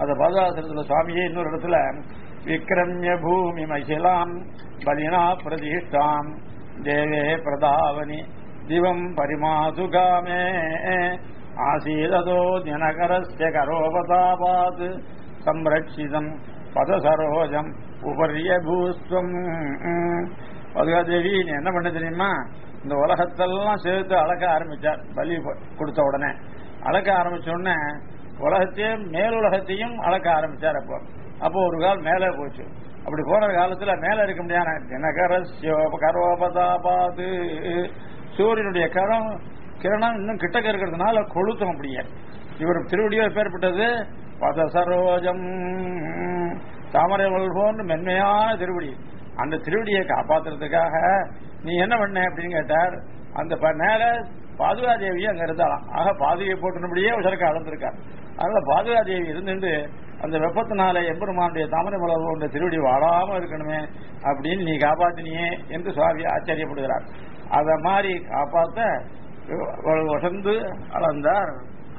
அந்த பாதாசனத்துல சுவாமியே இன்னொரு இடத்துல விக்ரம்ய பூமி மகிழாம் பலினா பிரதிஷ்டாம் தேவே பிரதாவனி திவம் பரிமாதுகாமே ஆசீததோ தினகரஸ்ய கரோபதாபாத் சம்ரட்சிதம் பதசரோஜம் உபரிய பூஸ்வம் பதுகாதேவி நீ என்ன பண்ண தெரியுமா இந்த உலகத்தெல்லாம் சேர்த்து அளக்க ஆரம்பிச்சார் பலி கொடுத்த உடனே அளக்க ஆரம்பிச்ச உடனே உலகத்தையும் மேலுலகத்தையும் அளக்க ஆரம்பிச்சார் அப்போ அப்போ ஒரு கால் மேலே போச்சு அப்படி போன காலத்துல மேல இருக்க முடியாத தினகரஸ்யோ கரோபதாபாது சூரியனுடைய கரம் கிரணம் இன்னும் கிட்டக்க இருக்கிறதுனால கொளுத்தும் அப்படியே இவர் திருவடியோ பேர்பட்டது பத சரோஜம் தாமரை மலர் போன்ற மென்மையான திருவடி அந்த திருவடியை காப்பாத்துறதுக்காக நீ என்ன பண்ண அப்படின்னு கேட்டார் அந்த ப- மேல பாதுகாதேவி அங்க இருந்தாலாம் ஆக பாதுகை போட்டுனபடியே உசரக்க அளந்திருக்கார் அதனால பாதுகாதேவி இருந்துட்டு அந்த வெப்பத்தினால எம்பெருமானுடைய தாமரை மலர் போன்ற திருவடி வாழாம இருக்கணுமே அப்படின்னு நீ காப்பாத்தினியே என்று சுவாமி ஆச்சரியப்படுகிறார் அத மாதிரி காப்பாத்த வசந்து அளந்தார்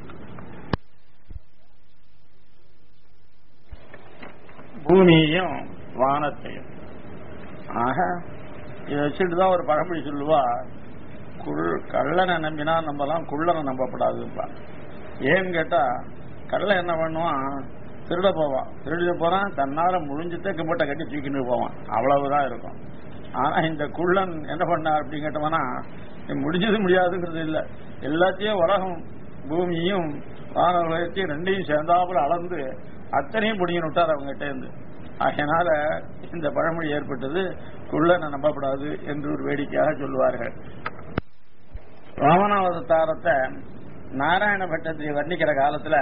பூமியையும் வானத்தையும் ஆக இதை வச்சுட்டு தான் ஒரு பழமொழி சொல்லுவா குள் கள்ளனை நம்பினா நம்பலாம் குள்ளனை நம்பப்படாதுப்பா ஏன்னு கேட்டா கள்ளன் என்ன பண்ணுவான் திருட போவான் திருடிட்டு போறான் தன்னால முடிஞ்சுட்டே கும்பிட்ட கட்டி தூக்கிட்டு போவான் அவ்வளவுதான் இருக்கும் ஆனா இந்த குள்ளன் என்ன பண்ணார் அப்படின்னு கேட்டோம்னா இது முடிஞ்சது முடியாதுங்கிறது இல்ல எல்லாத்தையும் உலகம் பூமியும் வான உலகத்தையும் ரெண்டையும் சேர்ந்தாப்புல அளந்து அத்தனையும் பிடிங்கன்னு விட்டார் அவங்க கிட்ட இருந்து ஆகையினால இந்த பழமொழி ஏற்பட்டது குள்ளனை நம்பப்படாது என்று ஒரு வேடிக்கையாக சொல்லுவார்கள் வாமனாவதாரத்தை நாராயண பட்டத்திரி வர்ணிக்கிற காலத்துல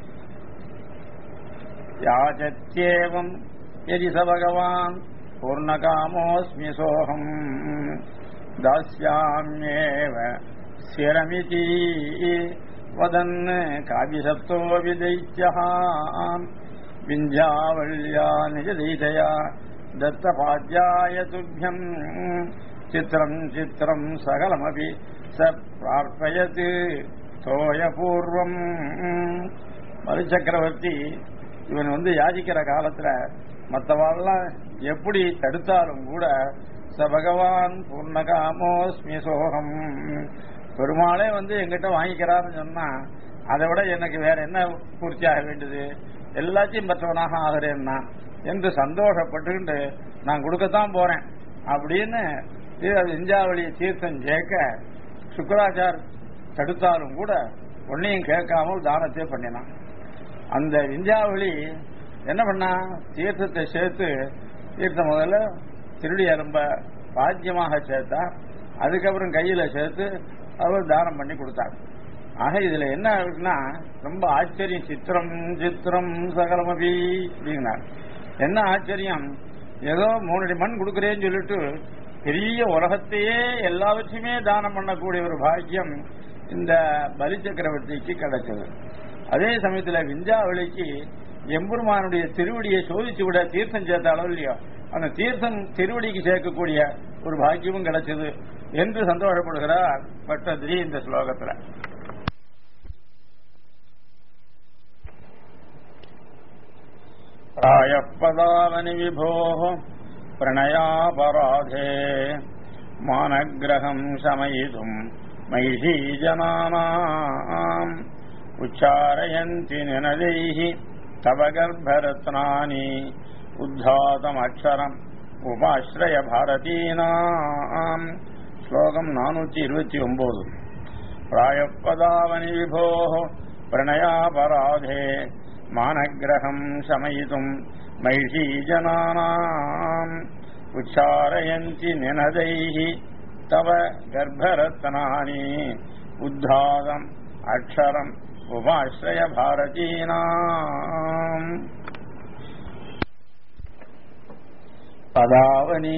யாச்சத்யேவம் எதி ச பகவான் பூர்ணகாமோஸ்மி சோகம் தாஸ்யாம்யேவ சிரமிதி வதன் காவிசப்தோ விதைத்யாம் விஞ்சாவல்யா நிஜதைதயா தத்தபாத்யாய துभ्यम् சித்திரம் சித்திரம் சகலமபி ச பிரார்ப்பயத் தோயபூர்வம் மது சக்கரவர்த்தி இவன் வந்து யாசிக்கிற காலத்துல மற்றவாள்லாம் எப்படி தடுத்தாலும் கூட ச பகவான் பூர்ணகாமோஸ்மி சோகம் பெருமாளே வந்து எங்கிட்ட வாங்கிக்கிறாருன்னு சொன்னா அதை விட எனக்கு வேற என்ன பூர்த்தியாக வேண்டியது எல்லாத்தையும் பெற்றவனாக ஆகிறேன் நான் என்று சந்தோஷப்பட்டுக்கிட்டு நான் கொடுக்கத்தான் போறேன் அப்படின்னு இஞ்சாவளி தீர்த்தம் ஜெயக்க சுக்கராச்சார் தடுத்தாலும் கூட ஒன்னையும் கேட்காமல் தானத்தை பண்ணினான் அந்த விஞ்சாவளி என்ன பண்ணா தீர்த்தத்தை சேர்த்து தீர்த்தம் முதல்ல திருடி அரும்ப பாக்கியமாக சேர்த்தா அதுக்கப்புறம் கையில சேர்த்து அவர் தானம் பண்ணி கொடுத்தார் ஆக இதுல என்ன இருக்குன்னா ரொம்ப ஆச்சரியம் சித்திரம் சித்திரம் சகலமபி அப்படின்னார் என்ன ஆச்சரியம் ஏதோ மூணடி மண் கொடுக்குறேன்னு சொல்லிட்டு பெரிய உலகத்தையே எல்லாவற்றையுமே தானம் பண்ணக்கூடிய ஒரு பாக்கியம் இந்த பலி சக்கரவர்த்திக்கு கிடைச்சது அதே சமயத்துல விஞ்சாவளிக்கு எம்பெருமானுடைய திருவடியை சோதிச்சு விட தீர்த்தம் சேர்த்த அளவு இல்லையோ அந்த தீர்த்தம் திருவடிக்கு சேர்க்கக்கூடிய ஒரு பாக்கியமும் கிடைச்சது என்று சந்தோஷப்படுகிறார் பட்டதிரி இந்த ஸ்லோகத்துல प्रायःपदावनि विभोः प्रणयापराधे मानग्रहम् शमयितुम् महिषीजनानाम् उच्चारयन्ति निनदैः तव गर्भरत्नानि उद्धातमक्षरम् உபாஸ்ரய பாரதீனாம் ஸ்லோகம் நானூற்றி இருபத்தி ஒன்பது பிராயப்பதாவனி விபோ பிரணயாபராதே மானகிரகம் சமயித்தும் மைஷீஜனானாம் உச்சாரயந்தி நினதைः தவ கர்ப்பரத்னானி உத்தாதம் அக்ஷரம் உபாஸ்ரய பாரதீனாம் பதாவனி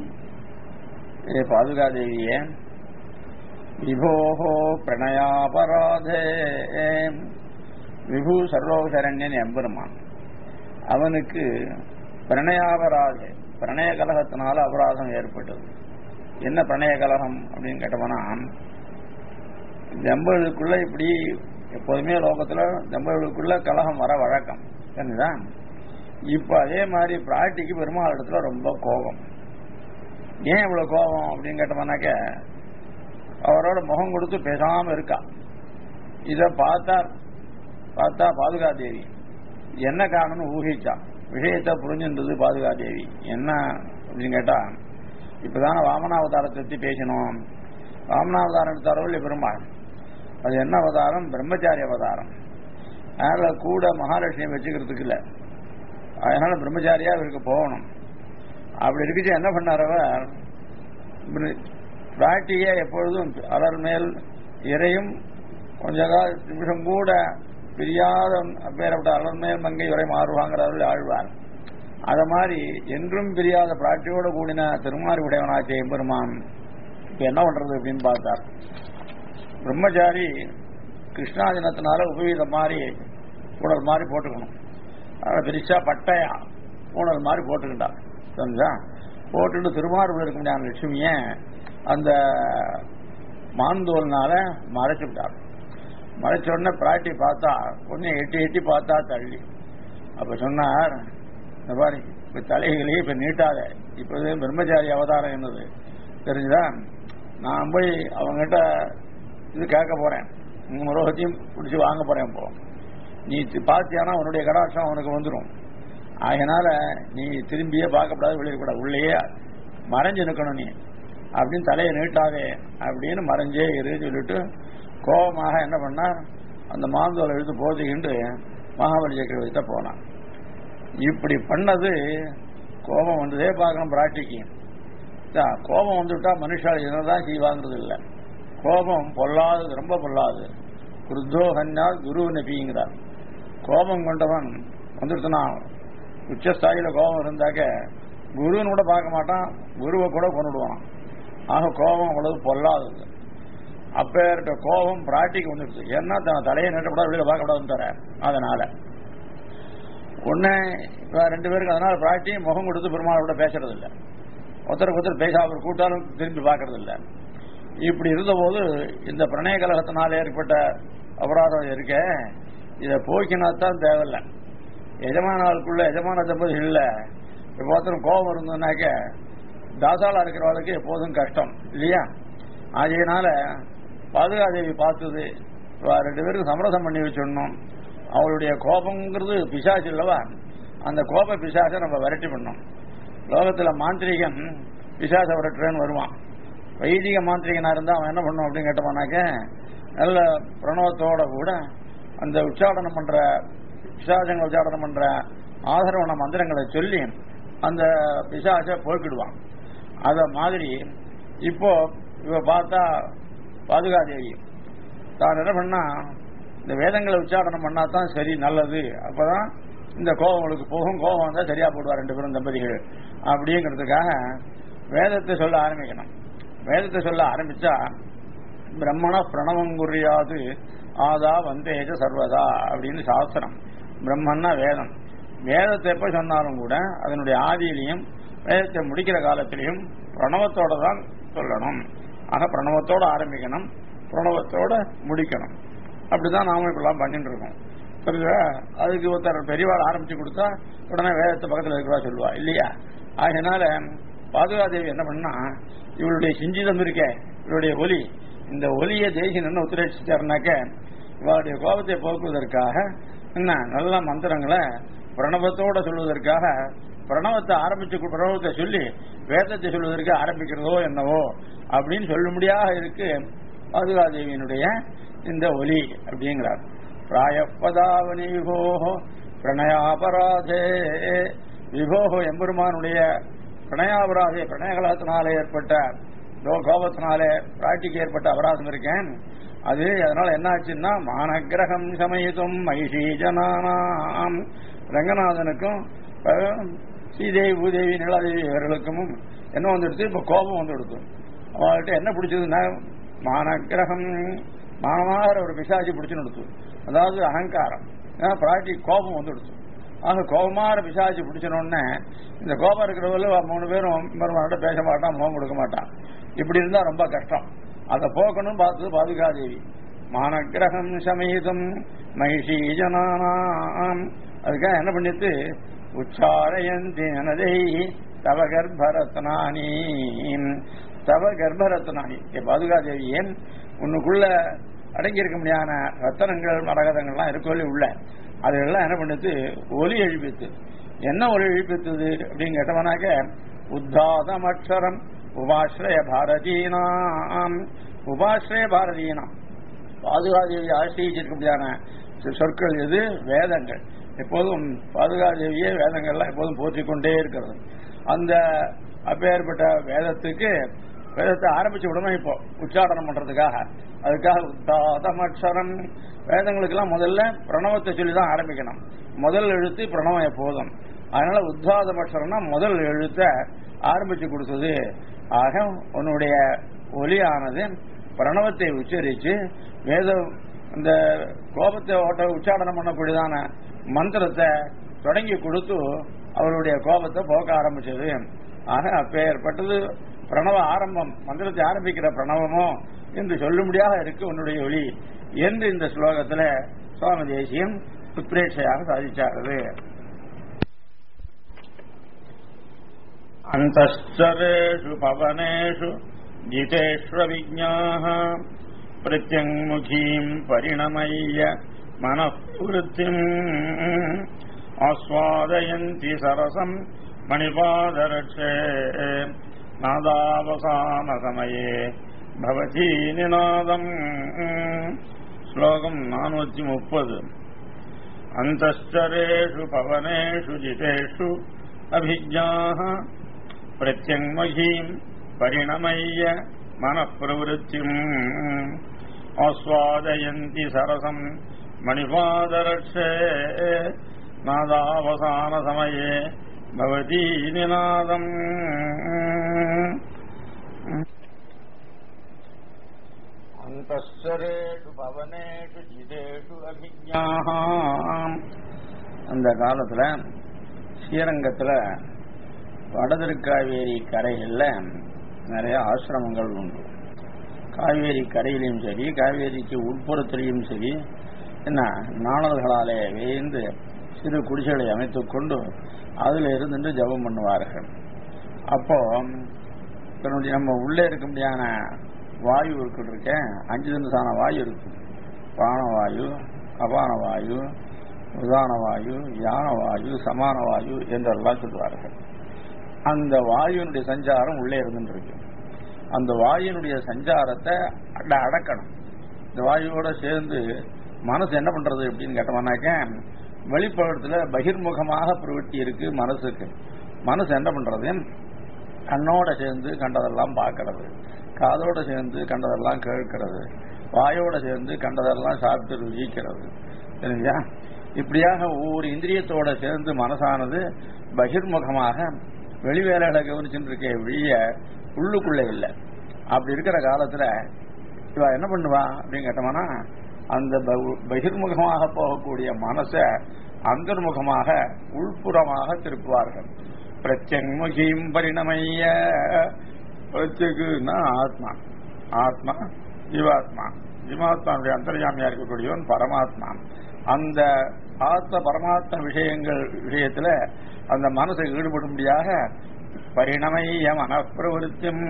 ஏ பாதுகாதேவியே விபோஹோ பிரணயாபராதே விபு சர்வோசரண்யன் எம்பெருமான் அவனுக்கு பிரணயாபராதே பிரணய கலகத்தினால அபராதம் ஏற்பட்டது என்ன பிரணய கலகம் அப்படின்னு கேட்டோம்னா தம்பதிக்குள்ள இப்படி எப்போதுமே லோகத்துல தம்பதிக்குள்ள கலகம் வர வழக்கம் என்னதான் இப்ப அதே மாதிரி பிராட்டிக்கு பெருமாள் இடத்துல ரொம்ப கோபம் ஏன் இவ்வளவு கோபம் அப்படின்னு கேட்டோம்னாக்க அவரோட முகம் கொடுத்து பேசாம இருக்கா இத பார்த்தா பார்த்தா பாதுகாதேவி என்ன காரணம்னு ஊகிச்சா விஷயத்தை புரிஞ்சின்றது பாதுகாதேவி என்ன அப்படின்னு கேட்டா இப்பதான வாமனாவதாரத்தை பத்தி பேசணும் வாமனாவதாரம் எடுத்தாரோ இல்லை பெருமாள் அது என்ன அவதாரம் பிரம்மச்சாரி அவதாரம் அதனால கூட மகாலட்சுமி வச்சுக்கிறதுக்கு இல்லை அதனால பிரம்மச்சாரியா இவருக்கு போகணும் அப்படி இருக்குச்சு என்ன பண்ணாரவர் பிராட்டியே எப்பொழுதும் அலர் மேல் இறையும் கொஞ்ச கால நிமிஷம் கூட பிரியாத பேரப்பட்ட அலர் மேல் மங்கை உரை மாறுவாங்கிறவர்கள் ஆழ்வார் அத மாதிரி என்றும் பிரியாத பிராட்டியோட கூடின திருமாரி உடையவனாச்சே எம்பெருமான் இப்ப என்ன பண்றது அப்படின்னு பார்த்தார் பிரம்மச்சாரி கிருஷ்ணா தினத்தினால உபவீதம் மாதிரி உணல் மாதிரி போட்டுக்கணும் அதை பெருசா பட்டையா உணல் மாதிரி போட்டுக்கிட்டான் தெரிஞ்சா போட்டுட்டு திருமார்பு இருக்க முடியாத லட்சுமிய அந்த மாந்தோல்னால மறைச்சு விட்டார் மறைச்ச உடனே பிராட்டி பார்த்தா கொஞ்சம் எட்டி எட்டி பார்த்தா தள்ளி அப்ப சொன்னார் இந்த பாரு இப்ப தலைகளையே இப்ப நீட்டாத இப்ப பிரம்மச்சாரி அவதாரம் என்னது தெரிஞ்சுதா நான் போய் அவங்ககிட்ட இது கேட்க போறேன் உங்க முரோகத்தையும் பிடிச்சி வாங்க போறேன் இப்போ நீ பார்த்தியானா உன்னுடைய கடாட்சம் அவனுக்கு வந்துடும் அதனால நீ திரும்பியே பார்க்கப்படாது வெளியிடக்கூடாது உள்ளேயே மறைஞ்சு நிற்கணும் நீ அப்படின்னு தலையை நீட்டாதே அப்படின்னு மறைஞ்சே இரு சொல்லிட்டு கோபமாக என்ன பண்ணார் அந்த மாந்தோலை எழுத்து போதிக்கிண்டு மகாபலி சக்கரவர்த்திட்ட போனான் இப்படி பண்ணது கோபம் வந்ததே பார்க்கணும் பிராட்டிக்கு கோபம் வந்துவிட்டா மனுஷால் என்னதான் செய்வாங்கிறது இல்லை கோபம் பொல்லாதது ரொம்ப பொல்லாது குருத்தோ ஹன்னால் குரு நபிங்கிறார் கோபம் கொண்டவன் வந்துடுத்துனா உச்சஸ்தாயில கோபம் இருந்தாக்க குருன்னு கூட பார்க்க மாட்டான் குருவை கூட கொண்டுடுவான் ஆக கோபம் அவ்வளவு பொல்லாதது அப்பேற்ற கோபம் பிராட்டிக்கு வந்துடுச்சு ஏன்னா தன் தலையை நட்டப்படாது வெளியில பார்க்கப்படாதுன்னு தர அதனால ஒன்னு ரெண்டு பேருக்கு அதனால பிராட்டி முகம் கொடுத்து பெருமாளோட பேசுறது இல்லை ஒருத்தருக்கு ஒருத்தர் பேசாம கூட்டாலும் திரும்பி பார்க்கறது இல்லை இப்படி இருந்தபோது இந்த பிரணய கழகத்தினால ஏற்பட்ட அபராதம் இருக்க இதை போக்கினாத்தான் தேவையில்லை எஜமானாளுக்குள்ள எஜமான தம்பதி இல்லை இப்போ ஒருத்தர் கோபம் இருந்ததுனாக்க தாசாலா இருக்கிறவளுக்கு எப்போதும் கஷ்டம் இல்லையா ஆகையினால பாதுகாதேவி பார்த்தது ரெண்டு பேருக்கு சமரசம் பண்ணி வச்சிடணும் அவளுடைய கோபங்கிறது பிசாசு இல்லவா அந்த கோப பிசாசை நம்ம விரட்டி பண்ணோம் லோகத்தில் மாந்திரிகன் பிசாச விரட்டுறேன்னு வருவான் வைதிக மாந்திரிகனா இருந்தா அவன் என்ன பண்ணும் அப்படின்னு கேட்டோம்னாக்க நல்ல பிரணவத்தோட கூட அந்த உச்சாடனம் பண்ற பிசாசங்கள் உச்சாடனம் பண்ற ஆதரவண மந்திரங்களை சொல்லி அந்த பிசாச போக்கிடுவான் அத மாதிரி இப்போ இவ பார்த்தா பாதுகாதேவி தான் என்ன பண்ணா இந்த வேதங்களை உச்சாடனம் பண்ணா தான் சரி நல்லது அப்பதான் இந்த கோபம் உங்களுக்கு போகும் கோபம் வந்தா சரியா போடுவா ரெண்டு பேரும் தம்பதிகள் அப்படிங்கிறதுக்காக வேதத்தை சொல்ல ஆரம்பிக்கணும் வேதத்தை சொல்ல ஆரம்பிச்சா பிரம்மண பிரணவம் குறியாது ஆதா வந்தேஜ சர்வதா அப்படின்னு சாஸ்திரம் பிரம்மன்னா வேதம் வேதத்தை எப்ப சொன்னாலும் கூட அதனுடைய ஆதியிலையும் வேதத்தை முடிக்கிற காலத்திலையும் பிரணவத்தோட தான் சொல்லணும் ஆக பிரணவத்தோட ஆரம்பிக்கணும் பிரணவத்தோட முடிக்கணும் அப்படிதான் நாம இப்பெல்லாம் பண்ணிட்டு இருக்கோம் புரியுதா அதுக்கு ஒருத்தர் பெரியவாள் ஆரம்பிச்சு கொடுத்தா உடனே வேதத்தை பக்கத்தில் இருக்கிறவா சொல்லுவா இல்லையா ஆகையினால பாதுகாதேவி என்ன பண்ணா இவளுடைய சிஞ்சிதம் இருக்கே இவளுடைய ஒலி இந்த ஒலியை தேசியன் உத்தரவிச்சாருனாக்க இவளுடைய கோபத்தை போக்குவதற்காக என்ன நல்ல மந்திரங்களை பிரணவத்தோட சொல்வதற்காக பிரணவத்தை ஆரம்பிச்சு பிரணவத்தை சொல்லி வேதத்தை சொல்வதற்கு ஆரம்பிக்கிறதோ என்னவோ அப்படின்னு சொல்லும்படியாக இருக்கு பாதுகாதேவியினுடைய இந்த ஒலி அப்படிங்கிறார் பிராயப்பதாவனி விபோகோ பிரணயாபராதே விபோகோ எம்பெருமானுடைய பிரணயாபராதே பிரணயகலத்தினாலே ஏற்பட்ட கோபத்தினாலே பிராட்டிக்கு ஏற்பட்ட அபராதம் இருக்கேன் அது அதனால என்ன ஆச்சுன்னா மானகிரகம் சமயத்தும் மைஷி ஜனானாம் ரங்கநாதனுக்கும் ஸ்ரீதேவி பூதேவி நிலாதேவி இவர்களுக்கும் என்ன வந்துடுச்சு இப்ப கோபம் வந்து கொடுத்து அவங்கள்ட்ட என்ன பிடிச்சதுன்னா மானகிரகம் மானமாகிற ஒரு பிசாசி பிடிச்சு கொடுத்து அதாவது அகங்காரம் பிராட்டி கோபம் வந்து கொடுத்து ஆக கோபமான பிசாசி பிடிச்சனோடனே இந்த கோபம் இருக்கிறவங்கள மூணு பேரும் பெருமாட்ட பேச மாட்டான் முகம் கொடுக்க மாட்டான் இப்படி இருந்தா ரொம்ப கஷ்டம் அதை போக்கணும் பார்த்தது பாதுகாதேவி மானகிரகம் சமீதம் மகிஷி ஜனானாம் அதுக்காக என்ன பண்ணிட்டு உச்சாரயந்தி நனதை தவ கர்ப்பரத்னானி தவ கர்ப்பரத்னானி பாதுகாதேவி ஏன் உன்னுக்குள்ள அடங்கி இருக்க முடியாத ரத்தனங்கள் மரகதங்கள்லாம் இருக்கோலே உள்ள அதெல்லாம் என்ன பண்ணுது ஒலி எழுப்பித்து என்ன ஒலி எழுப்பித்தது அப்படின்னு கேட்டவனாக்க உத்தாதம் அக்ஷரம் உபாஸ்ரய பாரதீனாம் உபாஸ்ரய பாரதீனாம் பாதுகாதேவி ஆசிரியிருக்க முடியாத சொற்கள் எது வேதங்கள் எப்போதும் பாதுகாதேவியே வேதங்கள்லாம் எப்போதும் போற்றிக் கொண்டே இருக்கிறது அந்த அப்பேற்பட்ட வேதத்துக்கு வேதத்தை ஆரம்பிச்சு விடணும் இப்போ உச்சாரணம் பண்றதுக்காக அதுக்காக உத்தாதம் அக்ஷரம் வேதங்களுக்கெல்லாம் முதல்ல பிரணவத்தை சொல்லி தான் ஆரம்பிக்கணும் முதல் எழுத்து பிரணவம் எப்போதும் அதனால உத்தாதம் அக்ஷரம்னா முதல் எழுத்த ஆரம்பிச்சு கொடுத்தது ஆக உன்னுடைய ஒலியானது பிரணவத்தை உச்சரிச்சு வேத இந்த கோபத்தை ஓட்ட உச்சாரணம் பண்ணக்கூடியதான மந்திரத்தை தொடங்கி கொடுத்து அவருடைய கோபத்தை போக்க ஆரம்பிச்சது ஆக அப்பேற்பட்டது பிரணவ ஆரம்பம் மந்திரத்தை ஆரம்பிக்கிற பிரணவமோ என்று சொல்லும்படியாக இருக்கு உன்னுடைய ஒளி என்று இந்த ஸ்லோகத்தில் சுவாமி தேசியம் உத்பிரேட்சையாக சாதிச்சாரது அந்தரேஷு பவனேஷு ஜிதேஷ்வவிஜாः பிரத்யங்முகீம் பரிணமய்ய மனப்புருத்திம் ஆஸ்வாதயந்தி சரசம் மணிபாதரட்சே நாதாவசானசமயே பவதி நிநாதம் ஸ்லோகம் நானூற்றி முப்பது அந்தரேஷு பவனேஷு ஜிதேஷு அபிஜாः பிரத்யங்மகீம் பரிணமய்ய மனப்பிரவருத்திம் ஆஸ்வாதயந்தி சரசம் மணிபாதரட்சே நாதாவசான சமயே பவதி நிநாதம் அந்தரேஷு பவனேஷு ஜிதேஷு அபிஜாம் அந்த காலத்துல ஸ்ரீரங்கத்துல வடதிருக்காவேரி கரைகள்ல நிறைய ஆசிரமங்கள் உண்டு காவேரி கரையிலையும் சரி காவேரிக்கு உட்புறத்திலையும் சரி என்ன நாணல்களாலே வேந்து சிறு குடிசைகளை அமைத்துக் கொண்டு அதுல இருந்துட்டு ஜபம் பண்ணுவார்கள் அப்போ தன்னுடைய நம்ம உள்ளே இருக்க முடியாத வாயு இருக்கு இருக்கேன் அஞ்சு தினசான வாயு இருக்கு பிராணவாயு அபான வாயு உதான வாயு யான வாயு சமான வாயு என்றெல்லாம் சொல்வார்கள் அந்த வாயுனுடைய சஞ்சாரம் உள்ளே இருந்துட்டு இருக்கு அந்த வாயுனுடைய சஞ்சாரத்தை அட அடக்கணும் இந்த வாயுவோட சேர்ந்து மனசு என்ன பண்றது அப்படின்னு கேட்டோம்னாக்க வெளிப்படத்துல பகிர்முகமாக பிரவೃತ್ತಿ இருக்கு மனசுக்கு மனசு என்ன பண்றது கண்ணோட சேர்ந்து கண்டதெல்லாம் பார்க்கறது காதோட சேர்ந்து கண்டதெல்லாம் கேட்கிறது வாயோட சேர்ந்து கண்டதெல்லாம் சாப்பிட்டு ருசிக்கிறது சரிங்களா இப்படியாக ஒவ்வொரு இந்திரியத்தோட சேர்ந்து மனசானது பகிர்முகமாக வெளிவேலைகளை கவனிச்சுட்டு இருக்க வெளிய உள்ளுக்குள்ள இல்லை அப்படி இருக்கிற காலத்துல இவ என்ன பண்ணுவா அப்படின்னு கேட்டோம்னா அந்த பகிர்முகமாக போகக்கூடிய மனசை அந்தர்முகமாக உள்புறமாக திருப்புவார்கள் பிரத்யங்முகியும் பரிணமைய பிரத்யகுன்னா ஆத்மா ஆத்மா ஜீவாத்மா ஜீவாத்மாவுடைய அந்தர்யாமியா இருக்கக்கூடியவன் பரமாத்மா அந்த ஆத்ம பரமாத்ம விஷயங்கள் விஷயத்துல அந்த மனசை ஈடுபடும்படியாக பரிணமைய மனப்பிரவருத்தியும்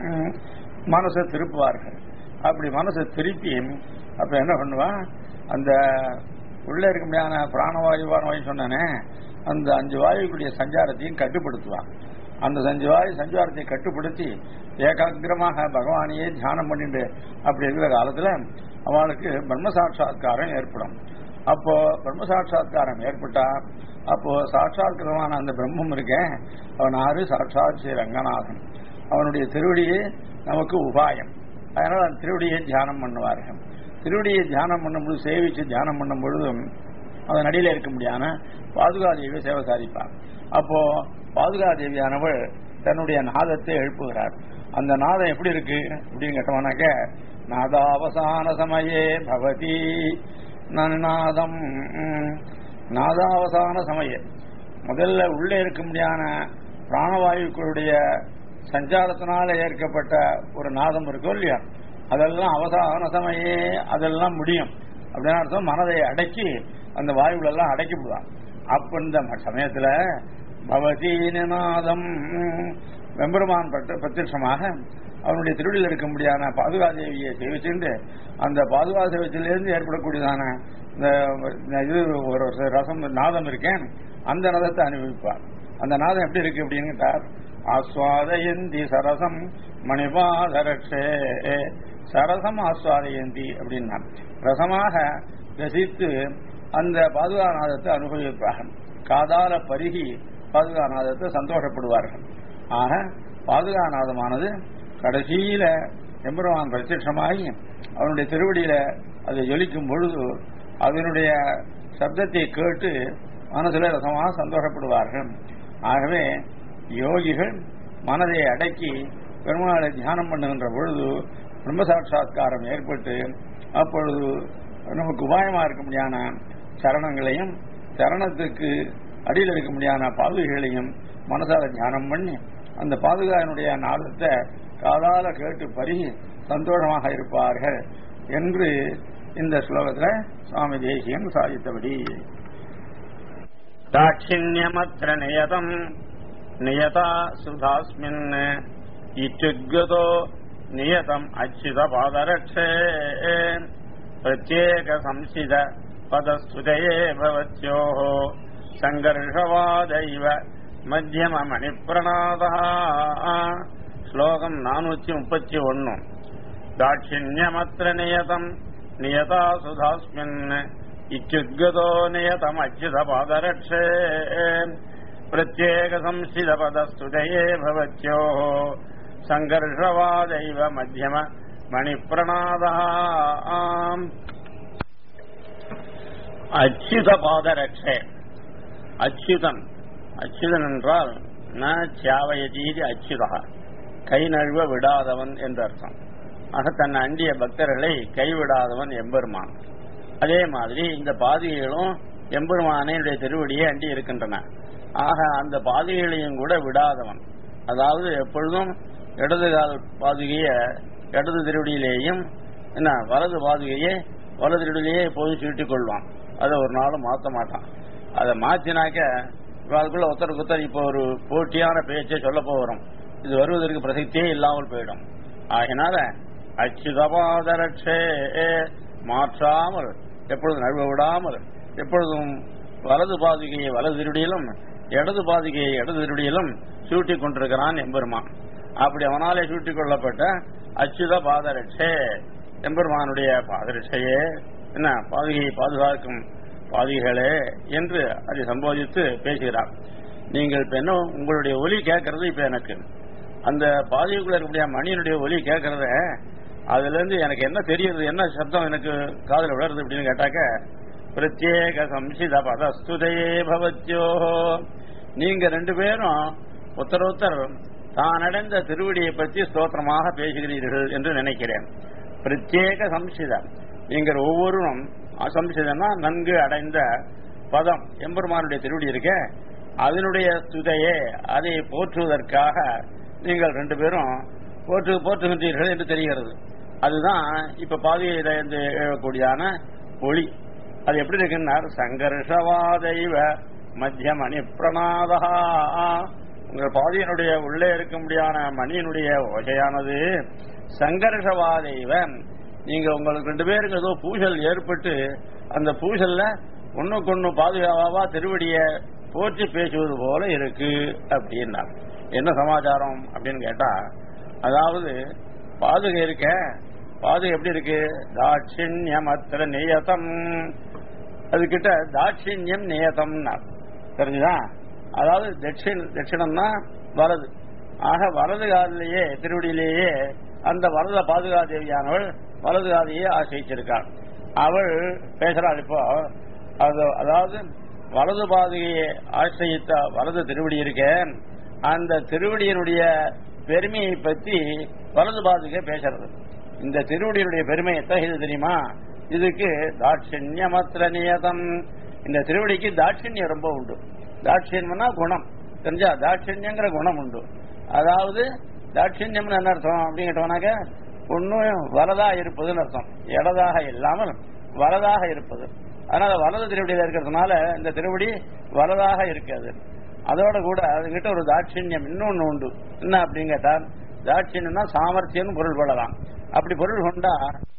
மனசை திருப்புவார்கள் அப்படி மனசை திருப்பி அப்ப என்ன பண்ணுவா அந்த உள்ள இருக்க முடியாத பிராணவாயு வாயு சொன்னானே அந்த அஞ்சு வாயுக்குடைய சஞ்சாரத்தையும் கட்டுப்படுத்துவான் அந்த சஞ்சு வாயு சஞ்சாரத்தை கட்டுப்படுத்தி ஏகாகிரமாக பகவானையே தியானம் பண்ணிட்டு அப்படி இருக்கிற காலத்துல அவளுக்கு பிரம்ம சாட்சா்காரம் ஏற்படும் அப்போ பிரம்ம சாட்சா்காரம் ஏற்பட்டா அப்போ சாட்சாத்கிரமான அந்த பிரம்மம் இருக்கேன் அவன் ஆறு சாட்சாத் ஸ்ரீ ரங்கநாதன் அவனுடைய திருவடியே நமக்கு உபாயம் அதனால அந்த திருவடியை தியானம் பண்ணுவார்கள் திருவடியை தியானம் பண்ணும்போது சேவிச்சு தியானம் பண்ணும் பொழுதும் அதன் அடியில் இருக்க முடியாம பாதுகாதேவியை சேவை சாதிப்பார் அப்போ பாதுகாதேவியானவள் தன்னுடைய நாதத்தை எழுப்புகிறார் அந்த நாதம் எப்படி இருக்கு அப்படின்னு கேட்டோம்னாக்க நாதாவசான சமயே பவதி நாதம் நாதாவசான சமய முதல்ல உள்ளே இருக்க முடியாத பிராணவாயுக்களுடைய சஞ்சாரத்தினால ஏற்கப்பட்ட ஒரு நாதம் இருக்கும் இல்லையா அதெல்லாம் அவசான சமயே அதெல்லாம் முடியும் அப்படின்னு அர்த்தம் மனதை அடக்கி அந்த வாயுகளெல்லாம் அடக்கி விடுவான் அப்ப இந்த சமயத்துல பவதி நிநாதம் வெம்பெருமான் பட்ட பிரத்யட்சமாக அவனுடைய திருவிழில் இருக்க முடியாத பாதுகாதேவியை சேவிச்சுண்டு அந்த பாதுகா சேவிச்சிலிருந்து ஏற்படக்கூடியதான இந்த இந்த இது ஒரு ரசம் நாதம் இருக்கேன் அந்த நாதத்தை அனுபவிப்பார் அந்த நாதம் எப்படி இருக்கு அப்படின்னு கேட்டார் ஆஸ்வாதயந்தி சரசம் மணிபாதரட்சே சரசம் ஆஸ்வாதயந்தி அப்படின்னா ரசமாக ரசித்து அந்த பாதுகாநாதத்தை அனுபவிப்பார்கள் காதால பருகி பாதுகாநாதத்தை சந்தோஷப்படுவார்கள் ஆக பாதுகாநாதமானது கடைசியில எம்பெருமான் பிரத்யட்சமாகி அவனுடைய திருவடியில அது ஜொலிக்கும் பொழுது அதனுடைய சப்தத்தை கேட்டு மனசுல ரசமாக சந்தோஷப்படுவார்கள் ஆகவே யோகிகள் மனதை அடக்கி பெருமாளை தியானம் பண்ணுகின்ற பொழுது பிரம்ம சாட்சா்காரம் ஏற்பட்டு அப்பொழுது நமக்கு உபாயமா இருக்க முடியாத சரணங்களையும் சரணத்துக்கு அடியில் இருக்க முடியாத பாதுகைகளையும் மனசால தியானம் பண்ணி அந்த பாதுகாயினுடைய நாதத்தை காதால கேட்டு பருகி சந்தோஷமாக இருப்பார்கள் என்று இந்த ஸ்லோகத்தில் சுவாமி தேசியன் சாதித்தபடி தாட்சிணியமத்திர நியதம் நியதா சுதாஸ்மின் இச்சுத்கதோ நியதம் அச்சுத பாதரட்சே பிரத்யேக சம்சித பதஸ்துதயே பவத்யோः சங்கர்ஷவாதைவ மத்தியம மணிப்பிரணாதா ஸ்லோகம் நானூத்தி முப்பத்தி ஒன்னு தாட்சிணியமத்திர நியதம் நியதா சுதாஸ்மின் இச்சுத்கதோ நியதம் அச்சுத பாதரட்சே பிரத்யேக சம்சித பதஸ்துதயே பவத்யோः சங்கர்ஷவாதைவ மத்தியம மணிப்பிரணாதா அச்சுத பாதரட்சே அச்சுதன் அச்சுதன் என்றால் ந சாவயதீதி அச்சுதா கை நழுவ விடாதவன் என்று அர்த்தம் ஆக தன் அண்டிய பக்தர்களை கைவிடாதவன் எம்பெருமான் அதே மாதிரி இந்த பாதிகைகளும் எம்பெருமானையுடைய திருவடியை அண்டி இருக்கின்றன ஆக அந்த பாதிகைகளையும் கூட விடாதவன் அதாவது எப்பொழுதும் இடது கால் பாதுகைய இடது திருவடியிலேயும் என்ன வலது பாதுகையை வலது திருவடியிலேயே எப்போதும் சீட்டிக் கொள்வான் அதை ஒரு நாளும் மாற்ற மாட்டான் அதை மாற்றினாக்க அதுக்குள்ள ஒருத்தருக்கு ஒருத்தர் இப்போ ஒரு போட்டியான பேச்சை சொல்ல போகிறோம் இது வருவதற்கு பிரசக்தியே இல்லாமல் போயிடும் ஆகினால அச்சுதபாதரட்சே மாற்றாமல் எப்பொழுதும் நழுவ விடாமல் எப்பொழுதும் வலது பாதுகையை வலது திருடியிலும் இடது பாதுகையை இடது திருடியிலும் சூட்டிக் கொண்டிருக்கிறான் எம்பெருமான் அப்படி அவனாலே சூட்டிக் கொள்ளப்பட்ட அச்சுத பாதரட்சே எம்பெருமானுடைய பாதரட்சையே என்ன பாதுகையை பாதுகாக்கும் பாதுகைகளே என்று அதை சம்போதித்து பேசுகிறார் நீங்கள் இப்ப என்ன உங்களுடைய ஒலி கேட்கறது இப்ப எனக்கு அந்த பாதுகைக்குள்ள இருக்கக்கூடிய மணியினுடைய ஒலி கேட்கறத அதுல இருந்து எனக்கு என்ன தெரியுது என்ன சப்தம் எனக்கு காதல விழருது அப்படின்னு கேட்டாக்க பிரத்யேக சம்சித பதஸ்துதையே பவத்யோ நீங்க ரெண்டு பேரும் ஒருத்தர் ஒருத்தர் தான் அடைந்த திருவடியை பற்றி ஸ்தோத்திரமாக பேசுகிறீர்கள் என்று நினைக்கிறேன் பிரத்யேக சம்சிதம் நீங்கள் ஒவ்வொருவரும் சம்சிதம்னா நன்கு அடைந்த பதம் எம்பெருமானுடைய திருவடி இருக்க அதனுடைய துதையே அதை போற்றுவதற்காக நீங்கள் ரெண்டு பேரும் போற்று போற்றுகின்றீர்கள் என்று தெரிகிறது அதுதான் இப்ப பாதையில இருந்து எழக்கூடியான ஒளி அது எப்படி இருக்குன்னார் சங்கர்ஷவாதைவ மத்திய மணி பிரணாதா உங்கள் பாதையினுடைய உள்ளே இருக்க முடியாத மணியினுடைய ஓசையானது சங்கர்ஷவாதைவ நீங்க உங்களுக்கு ரெண்டு பேருக்கு ஏதோ பூசல் ஏற்பட்டு அந்த பூசல்ல ஒண்ணுக்கு ஒண்ணு பாதுகாவா திருவடிய போற்றி பேசுவது போல இருக்கு அப்படின்னா என்ன சமாச்சாரம் அப்படின்னு கேட்டா அதாவது பாதுகை இருக்க பாதுகை எப்படி இருக்கு தாட்சிண்யம் அத்திர நியதம் அதுகிட்ட தாட்சிண்யம் நியதம்னா தெரிஞ்சுதா அதாவது தட்சிண் தட்சிணம்னா வலது ஆக வலது காதிலேயே திருவடியிலேயே அந்த வலத பாதுகா தேவியானவள் வலது காதையே ஆசிரிச்சிருக்காள் அவள் பேசுறாள் இப்போ அது அதாவது வலது பாதுகையை ஆசிரியித்த வலது திருவடி இருக்க அந்த திருவடியினுடைய பெருமையை பற்றி வலது பாதுகை பேசுறது இந்த திருவடியினுடைய பெருமை எத்தகையது தெரியுமா இதுக்கு தாட்சிண்யமத்திர நியதம் இந்த திருவடிக்கு தாட்சிண்யம் ரொம்ப உண்டு தாட்சியம்னா குணம் தெரிஞ்சா தாட்சிண்யங்கிற குணம் உண்டு அதாவது தாட்சிண்யம்னு என்ன அர்த்தம் அப்படின்னு கேட்டோம்னாக்க ஒன்னும் வரதா இருப்பதுன்னு அர்த்தம் இடதாக இல்லாமல் வரதாக இருப்பது அதனால வலது திருவடியில இருக்கிறதுனால இந்த திருவடி வலதாக இருக்காது அதோட கூட அதுகிட்ட ஒரு தாட்சிணியம் இன்னொன்னு உண்டு என்ன அப்படின்னு கேட்டா தாட்சியம்னா சாமர்த்தியம்னு பொருள் படலாம் அப்படி பொருள் கொண்டா